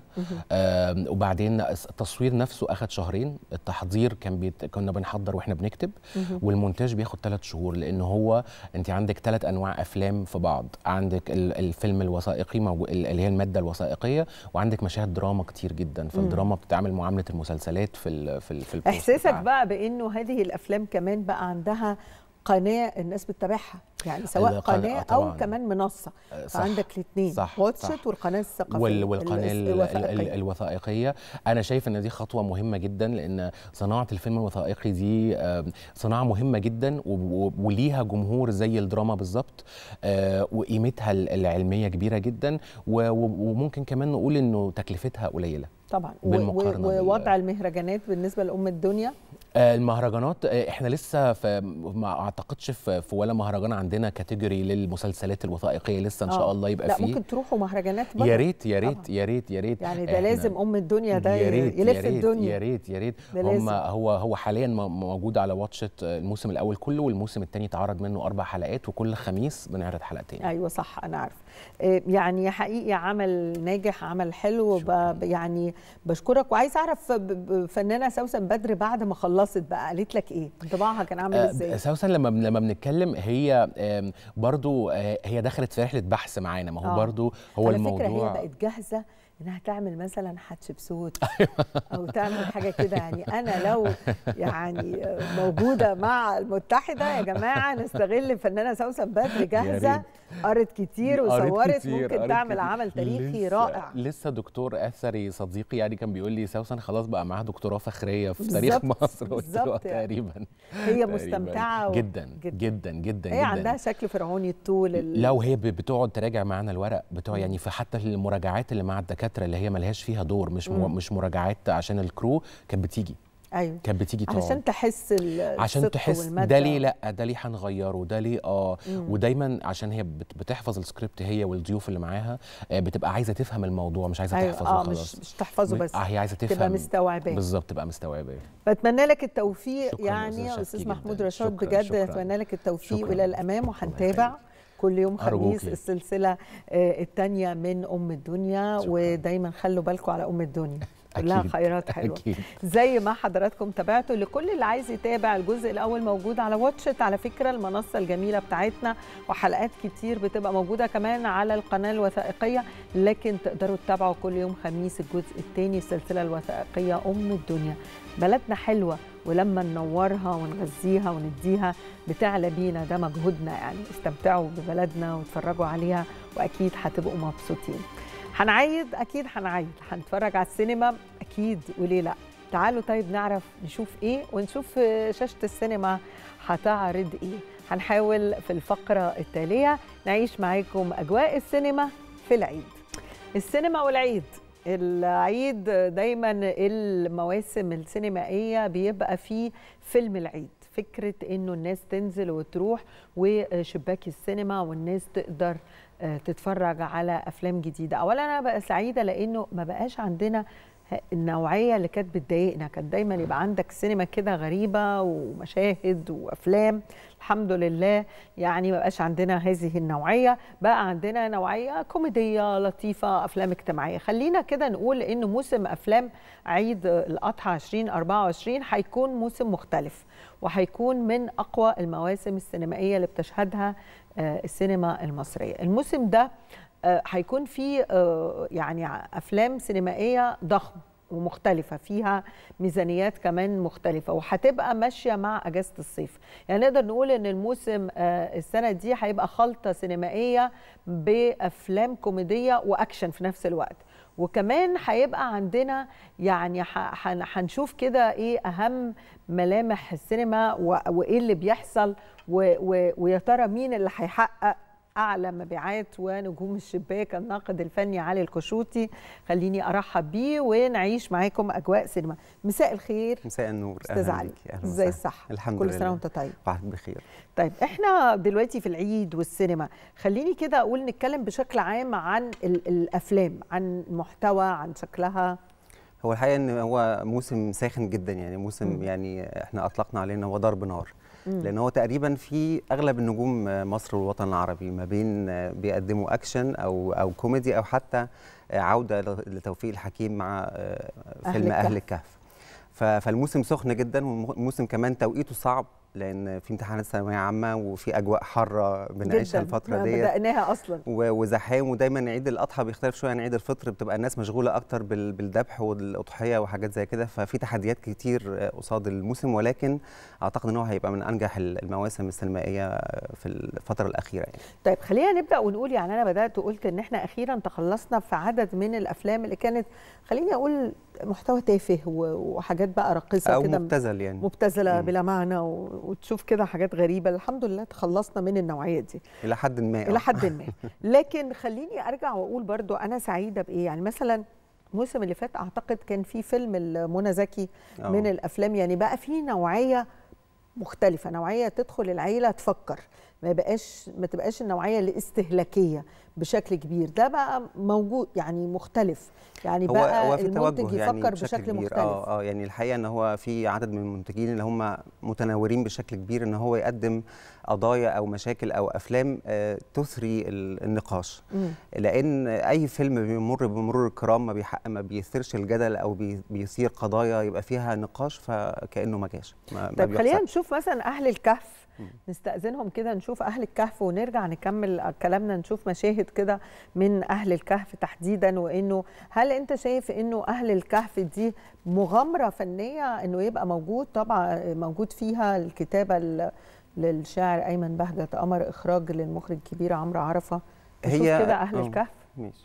آم، وبعدين التصوير نفسه اخد شهرين التحضير كان بيت كنا بنحضر واحنا بنكتب والمونتاج بياخد ثلاث شهور لان هو انت عندك ثلاث انواع افلام في بعض عندك ال- الفيلم الوثائقي موجو- ال- اللي هي الماده الوثائقيه وعندك مشاهد دراما كتير جدا فالدراما بتتعامل معامله المسلسلات في ال في ال في البوست احساسك بتاعها. بقى بانه هذه الافلام كمان بقى عندها قناه الناس بتتابعها يعني سواء القناة- قناه آه او طبعاً. كمان منصه آه، صح. فعندك الاثنين صح، واتشت صح. والقناه الثقافيه وال والقناه ال- ال- ال- ال- الوثائقيه الوثائقيه انا شايف ان دي خطوه مهمه جدا لان صناعه الفيلم الوثائقي دي آم، صناعه مهمه جدا و- و- وليها جمهور زي الدراما بالظبط آه، وقيمتها ال- العلميه كبيره جدا و- و- وممكن كمان نقول انه تكلفتها قليله طبعا و- بالمقارنة و- بال- ووضع المهرجانات بالنسبه لام الدنيا آه، المهرجانات آه، احنا لسه في ما اعتقدش في, في ولا مهرجان عندنا كاتيجوري للمسلسلات الوثائقيه لسه ان شاء آه. الله يبقى لا فيه ممكن تروحوا مهرجانات بره يا ريت يا ريت طبعاً. يا ريت يا ريت يعني ده إحنا- لازم ام الدنيا ده يا ريت يلف يا ريت الدنيا يا ريت يا ريت ده هم لازم. هو هو حاليا م- موجود على واتشت الموسم الاول كله والموسم الثاني اتعرض منه اربع حلقات وكل خميس بنعرض حلقتين ايوه صح انا عارف آه، يعني حقيقي عمل ناجح عمل حلو ب- ب- يعني بشكرك وعايز اعرف ب- ب- فنانه سوسن بدر بعد ما خلصت بقى قالت لك ايه انطباعها كان عامل آه، ازاي سوسن لما بن- لما بنتكلم هي آم، برضو آه، هي دخلت في رحله بحث معانا ما هو آه. برضو هو على الموضوع فكره هي بقت جاهزه انها تعمل مثلا حتشبسوت او تعمل حاجه كده يعني انا لو يعني موجوده مع المتحده يا جماعه نستغل الفنانه سوسن بدر جاهزه ريت. قرت كتير قريت وصورت كتير، ممكن قريت تعمل كتير. عمل تاريخي لسه رائع لسه دكتور اثري صديقي يعني كان بيقول لي سوسن خلاص بقى معاها دكتوراه فخريه في تاريخ بالظبط، مصر قلت له بالظبط يعني. تقريبا هي تقريباً. مستمتعه و- جدا جدا. جدا جدا هي جدا عندها شكل فرعوني الطول ال- لو هي ب- بتقعد تراجع معانا الورق بتوع يعني في حتى المراجعات اللي مع الدكاتره اللي هي ملهاش فيها دور مش مو مم. مش مراجعات عشان الكرو كانت بتيجي ايوه كانت بتيجي تقعد علشان تحس ال- عشان الصدق تحس والمادة. ده ليه لا ده ليه هنغيره ده ليه اه مم. ودايما عشان هي بت- بتحفظ السكريبت هي والضيوف اللي معاها آه، بتبقى عايزه تفهم الموضوع مش عايزه أيوة، تحفظ اه وخلاص مش مش تحفظه بس اه هي عايزه تفهم تبقى مستوعباه بالظبط تبقى مستوعبه بتمنى لك التوفيق شكراً يا يعني أستاذ يا شكي استاذ جداً. محمود رشاد شكراً، بجد شكراً. اتمنى لك التوفيق شكراً. الى الامام الله وهنتابع يخليك. كل يوم خميس أرجوكي. السلسله الثانيه من ام الدنيا شكراً. ودايما خلوا بالكم على ام الدنيا كلها أكيد. خيرات حلوه أكيد. زي ما حضراتكم تابعتوا لكل اللي عايز يتابع الجزء الاول موجود على واتشت على فكره المنصه الجميله بتاعتنا وحلقات كتير بتبقى موجوده كمان على القناه الوثائقيه لكن تقدروا تتابعوا كل يوم خميس الجزء الثاني السلسله الوثائقيه ام الدنيا بلدنا حلوه ولما ننورها ونغذيها ونديها بتعلى بينا ده مجهودنا يعني استمتعوا ببلدنا واتفرجوا عليها واكيد هتبقوا مبسوطين هنعيد اكيد هنعيد هنتفرج على السينما اكيد وليه لا تعالوا طيب نعرف نشوف ايه ونشوف في شاشه السينما هتعرض ايه هنحاول في الفقره التاليه نعيش معاكم اجواء السينما في العيد السينما والعيد العيد دايما المواسم السينمائيه بيبقى فيه فيلم العيد فكره انه الناس تنزل وتروح وشباك السينما والناس تقدر تتفرج على افلام جديده اولا انا بقى سعيده لانه ما بقاش عندنا النوعيه اللي كانت بتضايقنا كانت دايما يبقى عندك سينما كده غريبه ومشاهد وافلام الحمد لله يعني ما بقاش عندنا هذه النوعيه بقى عندنا نوعيه كوميديه لطيفه افلام اجتماعيه خلينا كده نقول ان موسم افلام عيد الاضحى 2024 هيكون موسم مختلف وهيكون من اقوى المواسم السينمائيه اللي بتشهدها السينما المصريه الموسم ده هيكون فيه يعني افلام سينمائيه ضخمه ومختلفة فيها ميزانيات كمان مختلفة وهتبقى ماشية مع أجازة الصيف يعني نقدر نقول أن الموسم السنة دي هيبقى خلطة سينمائية بأفلام كوميدية وأكشن في نفس الوقت وكمان هيبقى عندنا يعني هنشوف كده ايه اهم ملامح السينما وايه اللي بيحصل ويا ترى مين اللي هيحقق اعلى مبيعات ونجوم الشباك الناقد الفني علي الكشوطي خليني ارحب بيه ونعيش معاكم اجواء سينما مساء الخير مساء النور استاذ علي ازاي الصحه الحمد كل لله سنه وانت طيب واحد بخير طيب احنا دلوقتي في العيد والسينما خليني كده اقول نتكلم بشكل عام عن الافلام عن المحتوى عن شكلها هو الحقيقه ان هو موسم ساخن جدا يعني موسم م. يعني احنا اطلقنا عليه ان هو ضرب نار لان هو تقريبا في اغلب النجوم مصر والوطن العربي ما بين بيقدموا اكشن او او كوميدي او حتى عوده لتوفيق الحكيم مع فيلم اهل الكهف فالموسم سخن جدا والموسم كمان توقيته صعب لان في امتحانات ثانويه عامه وفي اجواء حاره بنعيشها الفتره ديت بدأناها اصلا وزحام ودايما عيد الاضحى بيختلف شويه عن عيد الفطر بتبقى الناس مشغوله اكتر بالذبح والاضحيه وحاجات زي كده ففي تحديات كتير قصاد الموسم ولكن اعتقد ان هو هيبقى من انجح المواسم السينمائيه في الفتره الاخيره يعني. طيب خلينا نبدا ونقول يعني انا بدات وقلت ان احنا اخيرا تخلصنا في عدد من الافلام اللي كانت خليني اقول محتوى تافه وحاجات بقى راقصه او كده مبتذل يعني مبتذله بلا معنى وتشوف كده حاجات غريبه الحمد لله تخلصنا من النوعيه دي الى حد ما الى حد ما لكن خليني ارجع واقول برضو انا سعيده بايه يعني مثلا الموسم اللي فات اعتقد كان في فيلم منى زكي من الافلام يعني بقى في نوعيه مختلفه نوعيه تدخل العيله تفكر ما بقاش ما تبقاش النوعيه الاستهلاكيه بشكل كبير ده بقى موجود يعني مختلف يعني هو بقى هو في المنتج توجه يفكر يعني بشكل, بشكل كبير. مختلف اه اه يعني الحقيقه ان هو في عدد من المنتجين اللي هم متناورين بشكل كبير ان هو يقدم قضايا او مشاكل او افلام آه تثري النقاش مم. لان اي فيلم بيمر بمرور الكرام ما بيحقق ما بيثيرش الجدل او بي بيثير قضايا يبقى فيها نقاش فكانه ما جاش ما طيب خلينا نشوف مثلا اهل الكهف نستأذنهم كده نشوف أهل الكهف ونرجع نكمل كلامنا نشوف مشاهد كده من أهل الكهف تحديدا وإنه هل أنت شايف إنه أهل الكهف دي مغامرة فنية إنه يبقى موجود طبعا موجود فيها الكتابة للشاعر أيمن بهجة قمر إخراج للمخرج الكبير عمرو عرفة نشوف هي كده أهل الكهف ماشي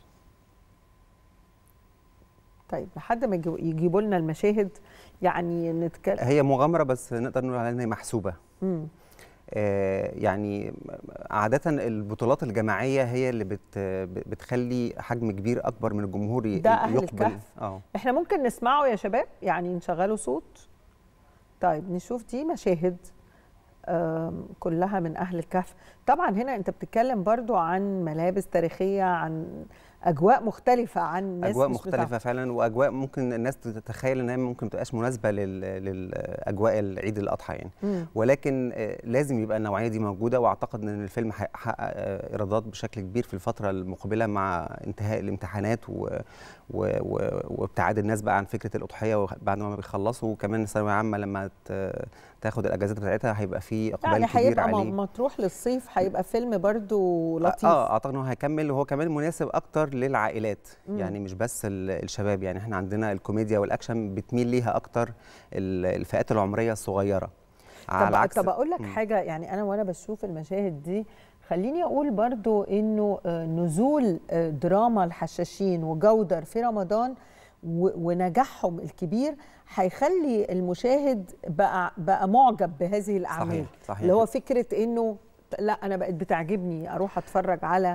طيب لحد ما يجيبوا لنا المشاهد يعني نتكلم هي مغامرة بس نقدر نقول عليها إن هي محسوبة مم. آه يعني عادة البطولات الجماعية هي اللي بت بتخلي حجم كبير أكبر من الجمهور ده أهل يقبل الكهف اه احنا ممكن نسمعه يا شباب يعني نشغله صوت طيب نشوف دي مشاهد آم، كلها من أهل الكهف طبعا هنا أنت بتتكلم برضو عن ملابس تاريخية عن أجواء مختلفة عن ناس أجواء مش مختلفة بتاع- فعلا وأجواء ممكن الناس تتخيل إنها ممكن متبقاش مناسبة لل- للأجواء العيد الأضحى يعني مم. ولكن آه، لازم يبقى النوعيه دي موجوده واعتقد ان الفيلم هيحقق آه، ايرادات بشكل كبير في الفتره المقبله مع انتهاء الامتحانات و... و... و... وابتعاد الناس بقى عن فكره الاضحيه بعد ما بيخلصوا وكمان الثانويه العامه لما ت... تاخد الاجازات بتاعتها هيبقى في اقبال يعني كبير هيبقى عليه م- مطروح للصيف هيبقى فيلم برضو لطيف اه اعتقد انه هيكمل وهو كمان مناسب اكتر للعائلات مم. يعني مش بس ال- الشباب يعني احنا عندنا الكوميديا والاكشن بتميل ليها اكتر ال- الفئات العمريه الصغيره على طب عكس طب اقول لك مم. حاجه يعني انا وانا بشوف المشاهد دي خليني اقول برضو انه آه، نزول آه، دراما الحشاشين وجودر في رمضان و- ونجاحهم الكبير هيخلي المشاهد بقى بقى معجب بهذه الاعمال صحيح صحيح اللي هو فكره انه لا انا بقت بتعجبني اروح اتفرج على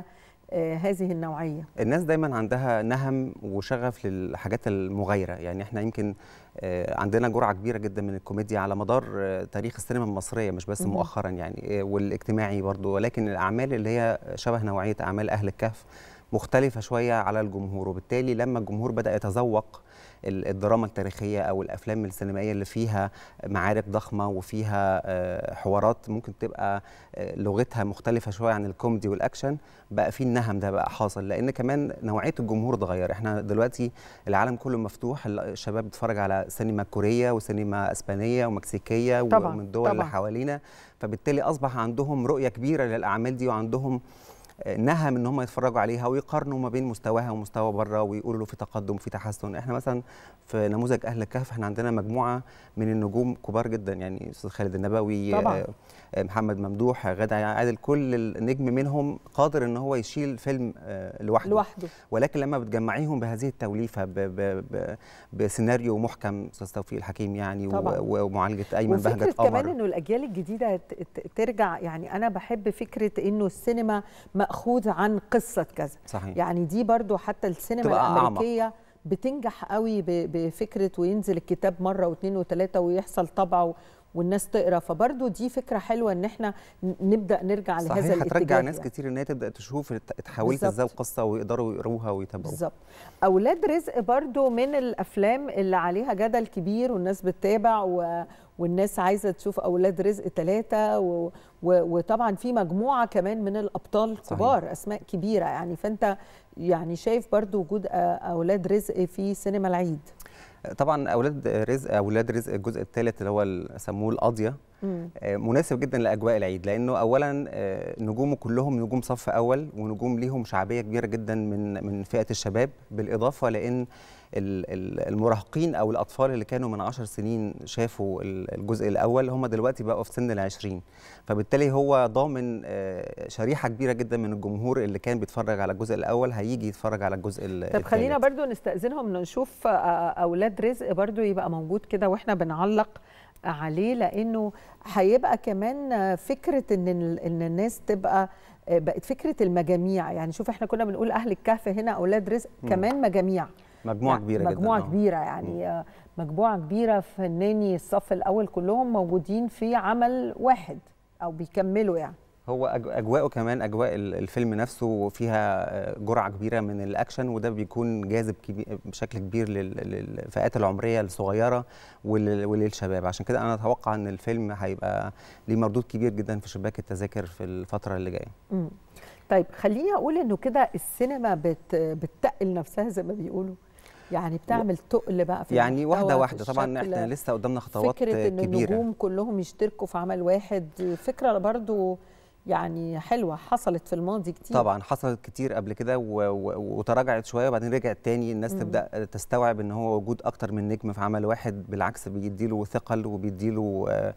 آه، هذه النوعيه الناس دايما عندها نهم وشغف للحاجات المغايره يعني احنا يمكن آه، عندنا جرعه كبيره جدا من الكوميديا على مدار آه، تاريخ السينما المصريه مش بس مهم. مؤخرا يعني آه، والاجتماعي برضو ولكن الاعمال اللي هي شبه نوعيه اعمال اهل الكهف مختلفه شويه على الجمهور وبالتالي لما الجمهور بدا يتذوق ال- الدراما التاريخيه او الافلام السينمائيه اللي فيها معارك ضخمه وفيها آه، حوارات ممكن تبقى آه، لغتها مختلفه شويه عن الكوميدي والاكشن بقى في النهم ده بقى حاصل لان كمان نوعيه الجمهور اتغير احنا دلوقتي العالم كله مفتوح ال- الشباب بيتفرج على سينما كوريه وسينما اسبانيه ومكسيكيه طبعاً، ومن الدول اللي طبعاً. حوالينا فبالتالي اصبح عندهم رؤيه كبيره للاعمال دي وعندهم آه، نهم ان هم يتفرجوا عليها ويقارنوا ما بين مستواها ومستوى بره ويقولوا له في تقدم في تحسن احنا مثلا في نموذج اهل الكهف احنا عندنا مجموعه من النجوم كبار جدا يعني استاذ خالد النبوي طبعاً. آه، آه، محمد ممدوح غادة عادل كل النجم منهم قادر ان هو يشيل فيلم آه، لوحده لوحده ولكن لما بتجمعيهم بهذه التوليفه ب ب ب بسيناريو محكم استاذ توفيق الحكيم يعني و- طبعاً. و- ومعالجه ايمن وفكرة بهجت كمان قمر انه الاجيال الجديده ت- ت- ترجع يعني انا بحب فكره انه السينما ماخوذ عن قصه كذا صحيح يعني دي برضو حتى السينما تبقى أعمق. الامريكيه بتنجح قوي ب- بفكره وينزل الكتاب مره واثنين وثلاثه ويحصل طبع و- والناس تقرا فبرضو دي فكره حلوه ان احنا ن- نبدا نرجع لهذا صحيح الاتجاه هترجع ناس يعني. كتير ان هي تبدا تشوف ات- اتحولت بالظبط. ازاي القصه ويقدروا يقروها ويتابعوها بالظبط اولاد رزق برضو من الافلام اللي عليها جدل كبير والناس بتتابع و... والناس عايزه تشوف اولاد رزق ثلاثه و... و... وطبعا في مجموعه كمان من الابطال صحيح. كبار اسماء كبيره يعني فانت يعني شايف برضو وجود أ- اولاد رزق في سينما العيد طبعا اولاد رزق اولاد رزق الجزء الثالث اللي هو ال- سموه القاضيه مم. آه، مناسب جدا لاجواء العيد لانه اولا آه، نجومه كلهم نجوم صف اول ونجوم ليهم شعبيه كبيره جدا من من فئه الشباب بالاضافه لان ال- ال- المراهقين او الاطفال اللي كانوا من عشر سنين شافوا ال- الجزء الاول هم دلوقتي بقوا في سن العشرين فبالتالي هو ضامن آه، شريحه كبيره جدا من الجمهور اللي كان بيتفرج على الجزء الاول هيجي يتفرج على الجزء ال- طب خلينا الثالث. برضو نستأذنهم نشوف آه، أولاد رزق برضو يبقى موجود كده وإحنا بنعلق عليه لأنه هيبقى كمان آه، فكرة إن ال- إن الناس تبقى آه، بقت فكرة المجاميع يعني شوف إحنا كنا بنقول أهل الكهف هنا أولاد رزق مم. كمان مجاميع مجموعه يعني كبيره جدا مجموعة آه. كبيرة يعني آه، مجموعة كبيرة فناني الصف الأول كلهم موجودين في عمل واحد أو بيكملوا يعني هو أج- اجواءه كمان اجواء ال- الفيلم نفسه فيها آه، جرعه كبيره من الاكشن وده بيكون جاذب كبي- بشكل كبير لل- للفئات العمريه الصغيره ولل- وللشباب عشان كده انا اتوقع ان الفيلم هيبقى ليه مردود كبير جدا في شباك التذاكر في الفتره اللي جايه مم. طيب خليني اقول انه كده السينما بت بتتقل نفسها زي ما بيقولوا يعني بتعمل تقل بقى في يعني واحده المحتوى، واحده في طبعا الشكل. احنا لسه قدامنا خطوات فكره ان كبيره النجوم كلهم يشتركوا في عمل واحد فكره برضو يعني حلوه حصلت في الماضي كتير طبعا حصلت كتير قبل كده و- و- وتراجعت شويه وبعدين رجعت تاني الناس مم. تبدا تستوعب ان هو وجود اكتر من نجم في عمل واحد بالعكس بيديله ثقل وبيديله آه،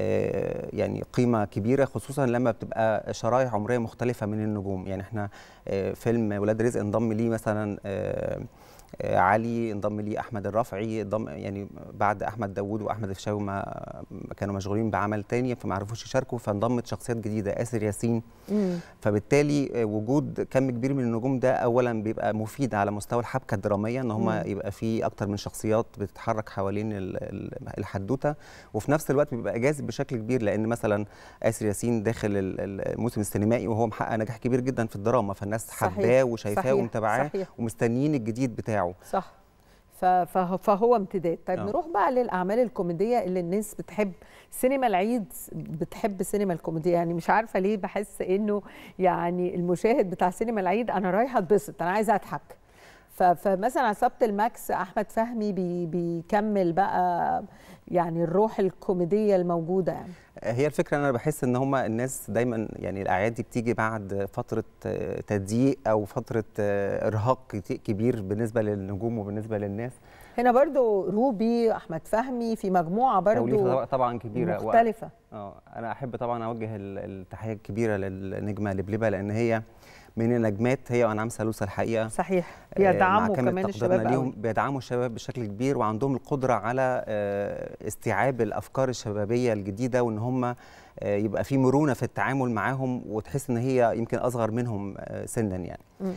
آه، يعني قيمه كبيره خصوصا لما بتبقى شرايح عمريه مختلفه من النجوم يعني احنا آه، فيلم ولاد رزق انضم ليه مثلا آه، آه، علي انضم ليه احمد الرافعي انضم يعني بعد احمد داوود واحمد الفيشاوي ما ما كانوا مشغولين بعمل تاني فما عرفوش يشاركوا فانضمت شخصيات جديده اسر ياسين مم. فبالتالي آه، وجود كم كبير من النجوم ده اولا بيبقى مفيد على مستوى الحبكه الدراميه ان هم مم. يبقى في اكتر من شخصيات بتتحرك حوالين ال- ال- الحدوته وفي نفس الوقت بيبقى جاذب بشكل كبير لان مثلا اسر ياسين داخل ال- ال- الموسم السينمائي وهو محقق نجاح كبير جدا في الدراما فالناس صحيح، حباه وشايفاه صحيح، ومتابعاه صحيح. ومستنيين الجديد بتاعه صح ف- فه- فهو امتداد طيب آه. نروح بقى للاعمال الكوميديه اللي الناس بتحب سينما العيد بتحب سينما الكوميديا يعني مش عارفه ليه بحس انه يعني المشاهد بتاع سينما العيد انا رايحه اتبسط انا عايزه اضحك ف- فمثلا على سبت الماكس احمد فهمي بي بيكمل بقى يعني الروح الكوميديه الموجوده يعني هي الفكره انا بحس ان هم الناس دايما يعني الاعياد دي بتيجي بعد فتره آه، تضييق او فتره آه، ارهاق كت- كبير بالنسبه للنجوم وبالنسبه للناس هنا برضو روبي احمد فهمي في مجموعه برضو توليفة طبعا كبيره و- مختلفه اه انا احب طبعا اوجه ال- التحيه الكبيره للنجمه لبلبه لان هي من النجمات هي وانعام سالوسة الحقيقه صحيح آه، مع بيدعموا كامل كمان تقديرنا الشباب ليهم قوي بيدعموا الشباب بشكل كبير وعندهم القدره على آه، استيعاب الافكار الشبابيه الجديده وان هم آه، يبقى في مرونه في التعامل معاهم وتحس ان هي يمكن اصغر منهم آه، سنا يعني مم.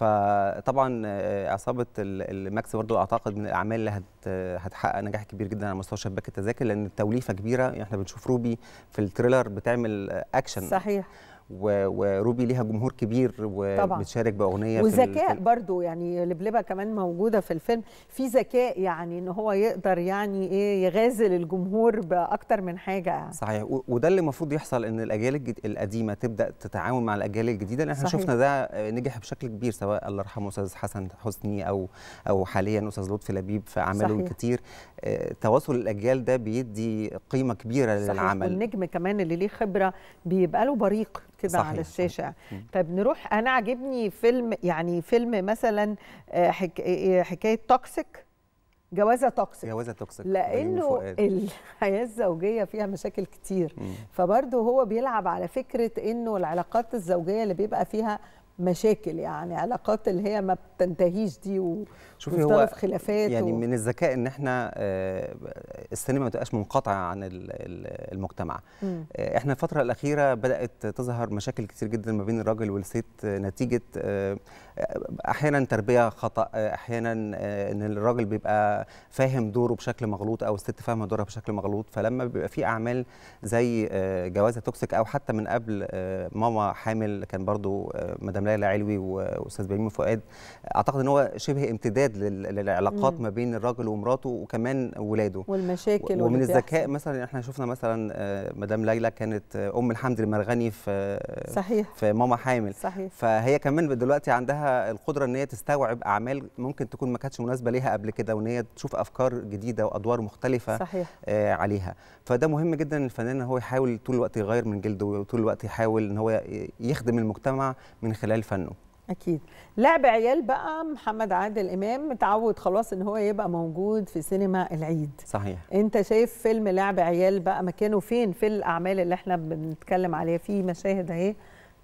فطبعا آه، عصابه ال- الماكس برضو اعتقد من الاعمال اللي هت هتحقق نجاح كبير جدا على مستوى شباك التذاكر لان التوليفه كبيره يعني احنا بنشوف روبي في التريلر بتعمل آه، اكشن صحيح و- وروبي ليها جمهور كبير طبعاً. وبتشارك باغنيه في وذكاء الفيلم. برضو يعني لبلبة كمان موجودة في الفيلم في ذكاء يعني ان هو يقدر يعني ايه يغازل الجمهور بأكتر من حاجة يعني. صحيح و- وده اللي المفروض يحصل ان الاجيال الجد... القديمه تبدا تتعاون مع الاجيال الجديده لان احنا صحيح. شفنا ده آه، نجح بشكل كبير سواء الله يرحمه استاذ حسن حسني او او حاليا استاذ لطفي لبيب في اعماله صحيح. الكتير آه، تواصل الاجيال ده بيدي قيمه كبيره صحيح للعمل والنجم كمان اللي ليه خبرة بيبقى له بريق كده صحيح، على صحيح. الشاشة مم. طيب نروح انا عاجبني فيلم يعني فيلم مثلا آه، حك... آه، حكاية توكسيك جوازة توكسيك جوازه توكسيك لانه فؤاد. الحياه الزوجيه فيها مشاكل كتير مم. فبرضه هو بيلعب على فكره انه العلاقات الزوجيه اللي بيبقى فيها مشاكل يعني علاقات اللي هي ما بتنتهيش دي و... شوفي ويفضلوا هو في خلافات يعني و... من الذكاء ان احنا آه، السينما ما تبقاش منقطعه عن ال- ال- المجتمع مم. آه، احنا الفترة الأخيرة بدأت تظهر مشاكل كتير جدا ما بين الراجل والست آه، نتيجة آه، أحيانا تربية خطأ آه، أحيانا آه، إن الراجل بيبقى فاهم دوره بشكل مغلوط أو الست فاهمة دورها بشكل مغلوط فلما بيبقى في أعمال زي آه، جوازة توكسيك أو حتى من قبل آه، ماما حامل كان برضو آه، مدام ليلى علوي وأستاذ بيومي فؤاد أعتقد إن هو شبه امتداد لل- للعلاقات مم. ما بين الراجل ومراته وكمان ولاده والمشاكل ومن واللي الذكاء بيحصل. مثلا احنا شفنا مثلا آه، مدام ليلى كانت آه، ام الحمد المرغني في صحيح في ماما حامل صحيح فهي كمان دلوقتي عندها القدره ان هي تستوعب اعمال ممكن تكون ما كانتش مناسبه ليها قبل كده وان هي تشوف افكار جديده وادوار مختلفه صحيح آه، عليها فده مهم جدا إن الفنان إن هو يحاول طول الوقت يغير من جلده وطول الوقت يحاول ان هو ي- يخدم المجتمع من خلال فنه اكيد لعب عيال بقى محمد عادل امام متعود خلاص ان هو يبقى موجود في سينما العيد صحيح انت شايف فيلم لعب عيال بقى مكانه فين في الاعمال اللي احنا بنتكلم عليها في مشاهد اهي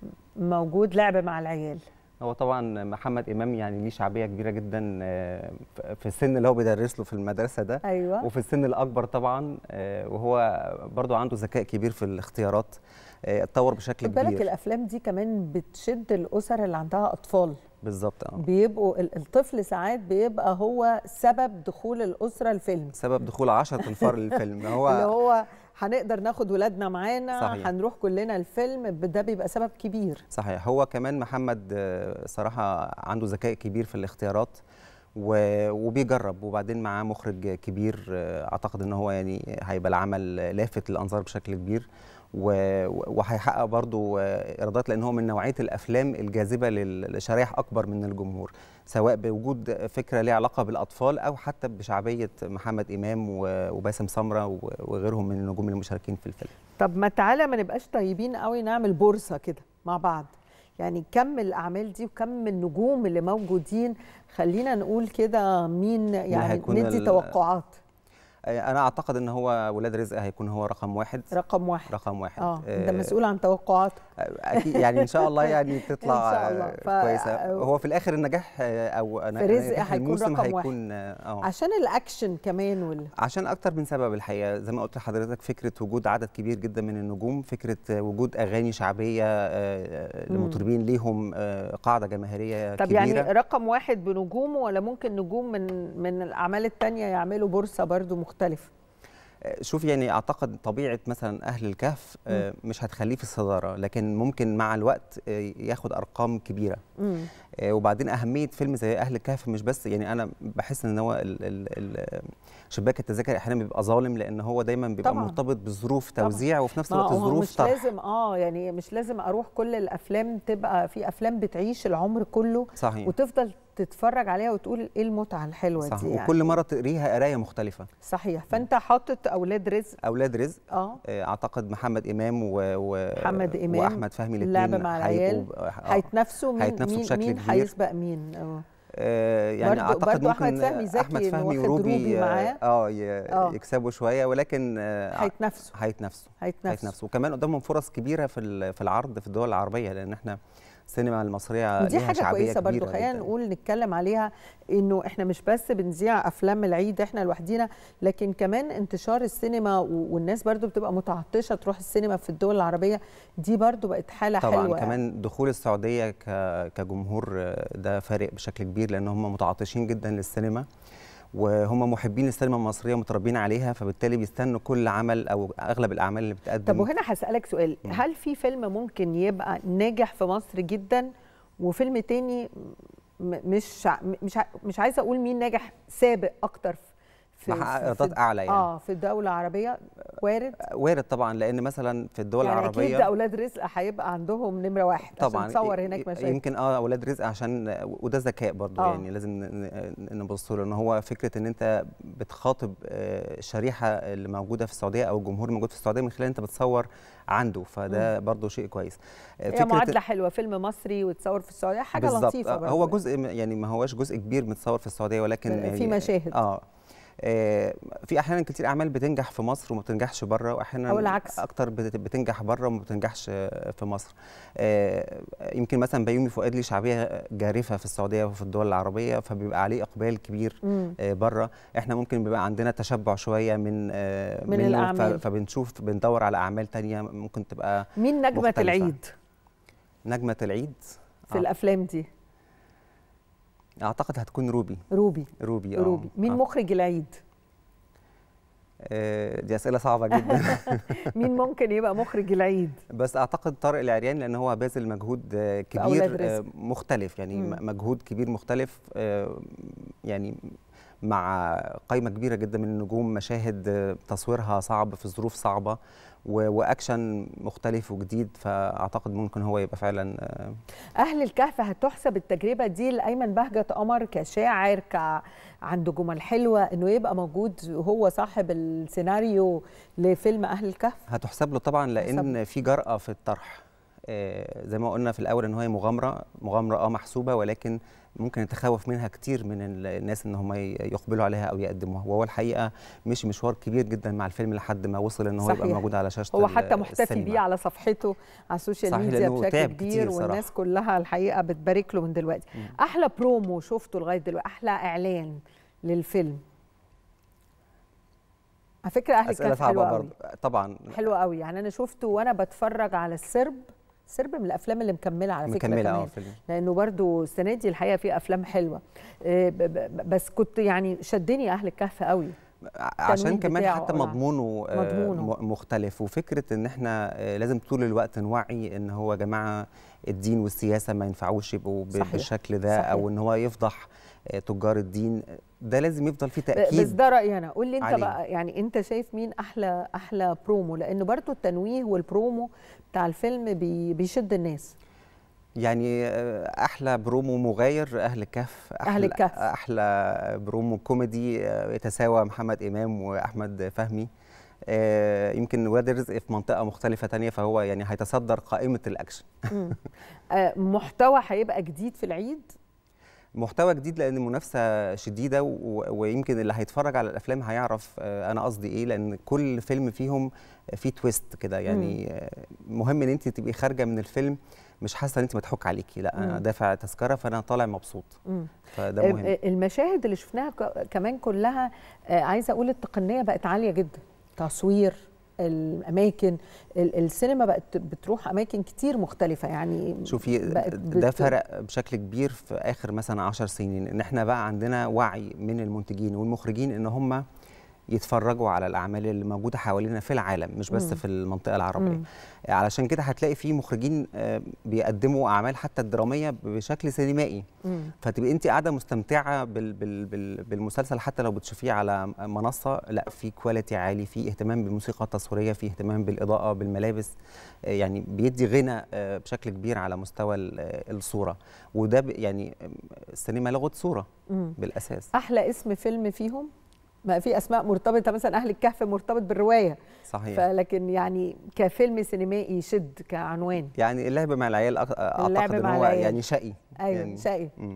موجود لعب مع العيال هو طبعا محمد امام يعني ليه شعبيه كبيره جدا آه، في السن اللي هو بيدرس له في المدرسه ده ايوه وفي السن الاكبر طبعا آه، وهو برضو عنده ذكاء كبير في الاختيارات آه، اتطور بشكل خد بالك كبير الافلام دي كمان بتشد الاسر اللي عندها اطفال بالظبط اه بيبقوا ال- الطفل ساعات بيبقى هو سبب دخول الاسره الفيلم سبب دخول 10 انفار للفيلم هو اللي هو هنقدر ناخد ولادنا معانا صحيح. هنروح كلنا الفيلم ده بيبقى سبب كبير صحيح هو كمان محمد آه، صراحه عنده ذكاء كبير في الاختيارات و- وبيجرب وبعدين معاه مخرج كبير آه، اعتقد ان هو يعني هيبقى العمل لافت للانظار بشكل كبير و- وهيحقق برضو آه، ايرادات لان هو من نوعيه الافلام الجاذبه لل- لشرائح اكبر من الجمهور سواء بوجود فكره ليها علاقه بالاطفال او حتى بشعبيه محمد امام و- وباسم سمره و- وغيرهم من النجوم المشاركين في الفيلم طب ما تعالى ما نبقاش طيبين قوي نعمل بورصه كده مع بعض يعني كم الاعمال دي وكم النجوم اللي موجودين خلينا نقول كده مين يعني هيكون ندي ال- توقعات آه، انا اعتقد ان هو ولاد رزق هيكون هو رقم واحد رقم واحد رقم واحد اه انت آه، مسؤول عن توقعات اكيد يعني ان شاء الله يعني تطلع إن شاء الله. آه، ف- كويسه هو في الاخر النجاح آه، او أنا في رزق نجاح هيكون الموسم رقم واحد. هيكون اه آه. عشان الاكشن كمان وال... عشان اكتر من سبب الحقيقه زي ما قلت لحضرتك فكره وجود عدد كبير جدا من النجوم فكره آه، وجود اغاني شعبيه آه، مم. لمطربين ليهم آه، قاعده جماهيريه طب كبيره يعني رقم واحد بنجومه ولا ممكن نجوم من من الاعمال التانية يعملوا بورصه برضو مختلفه آه، شوف يعني اعتقد طبيعه مثلا اهل الكهف آه، مش هتخليه في الصداره لكن ممكن مع الوقت آه، ياخد ارقام كبيره مم. آه، وبعدين اهميه فيلم زي اهل الكهف مش بس يعني انا بحس ان هو ال ال ال شباك التذاكر احيانا بيبقى ظالم لان هو دايما بيبقى طبعاً. مرتبط بظروف طبعاً. توزيع وفي نفس ما الوقت هو ظروف مش طرح لازم اه يعني مش لازم اروح كل الافلام تبقى في افلام بتعيش العمر كله صحيح وتفضل تتفرج عليها وتقول ايه المتعه الحلوه صح دي يعني. وكل مره تقريها قرايه مختلفه صحيح فانت حاطط اولاد رزق اولاد رزق اه آه، اعتقد محمد امام و... و... محمد إمام، واحمد فهمي اللعبة الاثنين مع العيال، هيتنافسوا مين هيتنافسوا مين بشكل مين كبير. هيسبق مين آه. آه يعني برضو- اعتقد برضو ممكن أحمد فهمي ذكي احمد إنه فهمي واخد وروبي روبي آه، معاه. اه ي... آه. يكسبوا شويه ولكن آه، هيتنافسوا هيتنافسوا هيتنافسوا هيتنافسوا وكمان قدامهم فرص كبيره في ال- في العرض في الدول العربيه لان احنا السينما المصريه ودي ليها حاجه شعبيه كويسه برضو كبيرة خلينا جداً. نقول نتكلم عليها انه احنا مش بس بنذيع افلام العيد احنا لوحدينا لكن كمان انتشار السينما و- والناس برضو بتبقى متعطشه تروح السينما في الدول العربيه دي برضو بقت حاله طبعا حلوه كمان دخول السعوديه ك- كجمهور آه، ده فارق بشكل كبير لان هم متعطشين جدا للسينما وهم محبين السينما المصريه ومتربين عليها فبالتالي بيستنوا كل عمل او اغلب الاعمال اللي بتقدم طب وهنا هسألك سؤال هل في فيلم ممكن يبقى ناجح في مصر جدا وفيلم تاني م- مش ع- مش ع- مش عايزه اقول مين ناجح سابق اكتر في محقق في- إيرادات أعلى يعني. اه في دولة عربية وارد وارد طبعا لان مثلا في الدول يعني العربيه اكيد اولاد رزق هيبقى عندهم نمرة واحد طبعا عشان تصور هناك ي- مشاهد يمكن اه اولاد رزق عشان وده ذكاء برضو آه. يعني لازم ن- ن- نبص له ان هو فكره ان انت بتخاطب آه، الشريحه اللي موجوده في السعوديه او الجمهور الموجود في السعوديه من خلال انت بتصور عنده فده برضو شيء كويس آه، هي معادلة حلوة فيلم مصري وتصور في السعودية حاجة بالظبط. لطيفة آه، برضو هو جزء م- يعني ما هوش جزء كبير متصور في السعوديه ولكن في يعني مشاهد. اه آه، في احيانا كتير اعمال بتنجح في مصر وما بتنجحش بره واحيانا أو العكس. اكتر بت- بتنجح بره وما بتنجحش آه، في مصر آه، يمكن مثلا بيومي فؤاد ليه شعبيه جارفه في السعوديه وفي الدول العربيه فبيبقى عليه اقبال كبير مم. آه، بره احنا ممكن بيبقى عندنا تشبع شويه من آه، من منه، ف- الأعمال. فبنشوف بندور على اعمال تانية ممكن تبقى مين نجمة مختلفة. العيد نجمه العيد في الافلام دي اعتقد هتكون روبي روبي روبي اه روبي مين آه. مخرج العيد آه، دي اسئله صعبه جدا مين ممكن يبقى مخرج العيد بس اعتقد طارق العريان لان هو باذل مجهود آه، أولاد كبير رزق. آه، مختلف يعني مم. م- مجهود كبير مختلف آه، يعني مع قائمه كبيره جدا من النجوم مشاهد آه، تصويرها صعب في ظروف صعبه و- واكشن مختلف وجديد فاعتقد ممكن هو يبقى فعلا آه، أهل الكهف هتحسب التجربة دي لأيمن بهجت قمر كشاعر ك عنده جمل حلوة إنه يبقى موجود هو صاحب السيناريو لفيلم أهل الكهف هتحسب له طبعا لان تحسب في جرأة في الطرح آه، زي ما قلنا في الاول ان هي مغامره مغامره اه محسوبه ولكن ممكن يتخوف منها كتير من ال- الناس ان هم ي- يقبلوا عليها او يقدموها وهو الحقيقه مشي مشوار كبير جدا مع الفيلم لحد ما وصل ان هو يبقى صحيح. موجود على شاشه هو ال- حتى محتفي السينما. بيه على صفحته على السوشيال صحيح، ميديا لأنه بشكل تعب كبير كتير صراحة. والناس كلها الحقيقة بتبارك له من دلوقتي أحلى برومو شفته لغاية دلوقتي أحلى إعلان للفيلم على فكرة أهل اسئله الكهف حلوة صعبه قوي برضه طبعا حلوة قوي يعني أنا شفته وأنا بتفرج على السرب سرب من الافلام اللي مكمله على فكره مكملة، آه، كمان فيلم. لانه برضو السنه دي الحقيقه في افلام حلوه آه، ب- ب- بس كنت يعني شدني اهل الكهف قوي عشان التنوين كمان بتاعه، حتى آه. مضمونه آه، مضمونه. م- مختلف وفكره ان احنا آه، لازم طول الوقت نوعي ان هو يا جماعه الدين والسياسه ما ينفعوش يبقوا ب- صحيح. بالشكل ده صحيح. او ان هو يفضح آه، تجار الدين ده لازم يفضل فيه ب- تاكيد بس ده رايي انا قول لي انت عليه. بقى يعني انت شايف مين احلى احلى برومو لانه برضو التنويه والبرومو بتاع الفيلم بي بيشد الناس يعني آه، احلى برومو مغاير اهل الكهف احلى أهل الكهف. احلى برومو كوميدي آه، يتساوى محمد امام واحمد فهمي آه، يمكن ولاد الرزق في منطقه مختلفه تانية فهو يعني هيتصدر قائمه الاكشن مم. آه، محتوى هيبقى جديد في العيد محتوى جديد لان المنافسه شديده و- ويمكن اللي هيتفرج على الافلام هيعرف آه، انا قصدي ايه لان كل فيلم فيهم فيه تويست كده يعني آه، مهم ان انت تبقي خارجه من الفيلم مش حاسه ان انت مضحوك عليكي لا انا مم. دافع تذكره فانا طالع مبسوط مم. فده مهم آه، المشاهد اللي شفناها ك- كمان كلها آه، عايزه اقول التقنيه بقت عاليه جدا تصوير الاماكن ال- السينما بقت بتروح اماكن كتير مختلفه يعني شوفي بقت ده بت- فرق بشكل كبير في اخر مثلا 10 سنين ان احنا بقى عندنا وعي من المنتجين والمخرجين ان هم يتفرجوا على الاعمال اللي موجوده حوالينا في العالم مش بس مم. في المنطقه العربيه مم. علشان كده هتلاقي في مخرجين آه، بيقدموا اعمال حتى الدراميه بشكل سينمائي مم. فتبقي انت قاعده مستمتعه بال بال بال بالمسلسل حتى لو بتشوفيه على منصه لا في كواليتي عالي في اهتمام بالموسيقى التصويريه في اهتمام بالاضاءه بالملابس آه، يعني بيدي غنى آه، بشكل كبير على مستوى ال- آه، الصوره وده ب- يعني آه، السينما لغه صوره مم. بالاساس احلى اسم فيلم فيهم ما في اسماء مرتبطه مثلا اهل الكهف مرتبط بالروايه صحيح فلكن يعني كفيلم سينمائي يشد كعنوان يعني اللعب مع العيال أك- اعتقد اللعب ان مع هو العيال. يعني شقي ايوه يعني شقي مم.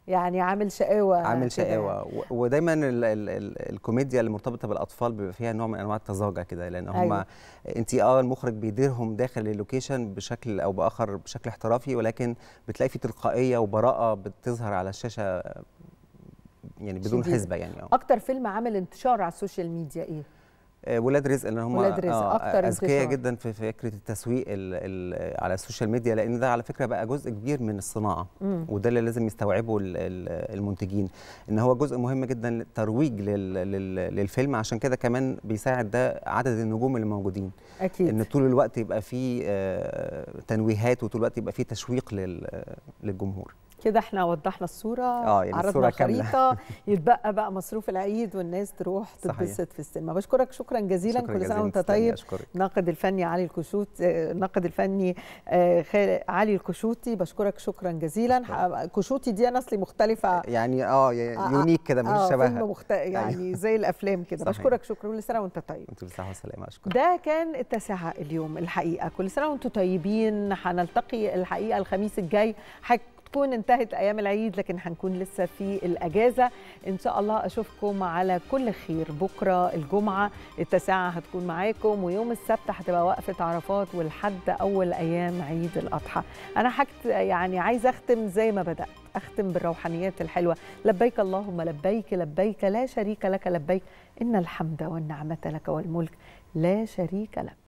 يعني عامل شقاوه عامل كده شقاوه و- ودايما ال ال ال الكوميديا اللي مرتبطه بالاطفال بيبقى فيها نوع من انواع التزاوجه كده لان هم أيوة. أيوة. انت اه المخرج بيديرهم داخل اللوكيشن بشكل او باخر بشكل احترافي ولكن بتلاقي في تلقائيه وبراءه بتظهر على الشاشه يعني بدون شديدة. حسبه يعني اه اكتر فيلم عمل انتشار على السوشيال ميديا ايه آه، ولاد رزق لان هم ولاد رزق أكتر اذكياء انتشار. جدا في فكره التسويق ال ال على السوشيال ميديا لان ده على فكره بقى جزء كبير من الصناعه مم. وده اللي لازم يستوعبه ال- ال- المنتجين ان هو جزء مهم جدا للترويج لل لل للفيلم عشان كده كمان بيساعد ده عدد النجوم اللي موجودين اكيد ان طول الوقت يبقى فيه آه، تنويهات وطول الوقت يبقى فيه تشويق لل للجمهور كده احنا وضحنا الصوره آه، يعني عرضنا الصورة كاملة. الخريطه يتبقى بقى مصروف العيد والناس تروح صحيح. تتبسط في السينما بشكرك شكرا جزيلا شكراً كل سنه جزيلاً، وانت تسلمي، طيب أشكرك. الناقد الفني علي الكشوت آه، الناقد الفني آه، خال- علي الكشوتي بشكرك شكرا جزيلا ح- كشوتي دي انا اصلي مختلفه يعني اه آه، يونيك كده مش اه شبهها فيلم مخت... يعني زي الافلام كده صحيح. بشكرك شكرا كل سنه وانت طيب انتوا بالصحه والسلامه اشكرك ده كان التاسعة اليوم الحقيقة كل سنة وانتم طيبين هنلتقي الحقيقة الخميس الجاي هتكون انتهت أيام العيد لكن هنكون لسه في الأجازة إن شاء الله أشوفكم على كل خير بكرة الجمعة التاسعة هتكون معاكم ويوم السبت هتبقى وقفة عرفات والحد أول أيام عيد الأضحى أنا حكت يعني عايزة أختم زي ما بدأت أختم بالروحانيات الحلوة لبيك اللهم لبيك لبيك لا شريك لك لبيك إن الحمد والنعمة لك والملك لا شريك لك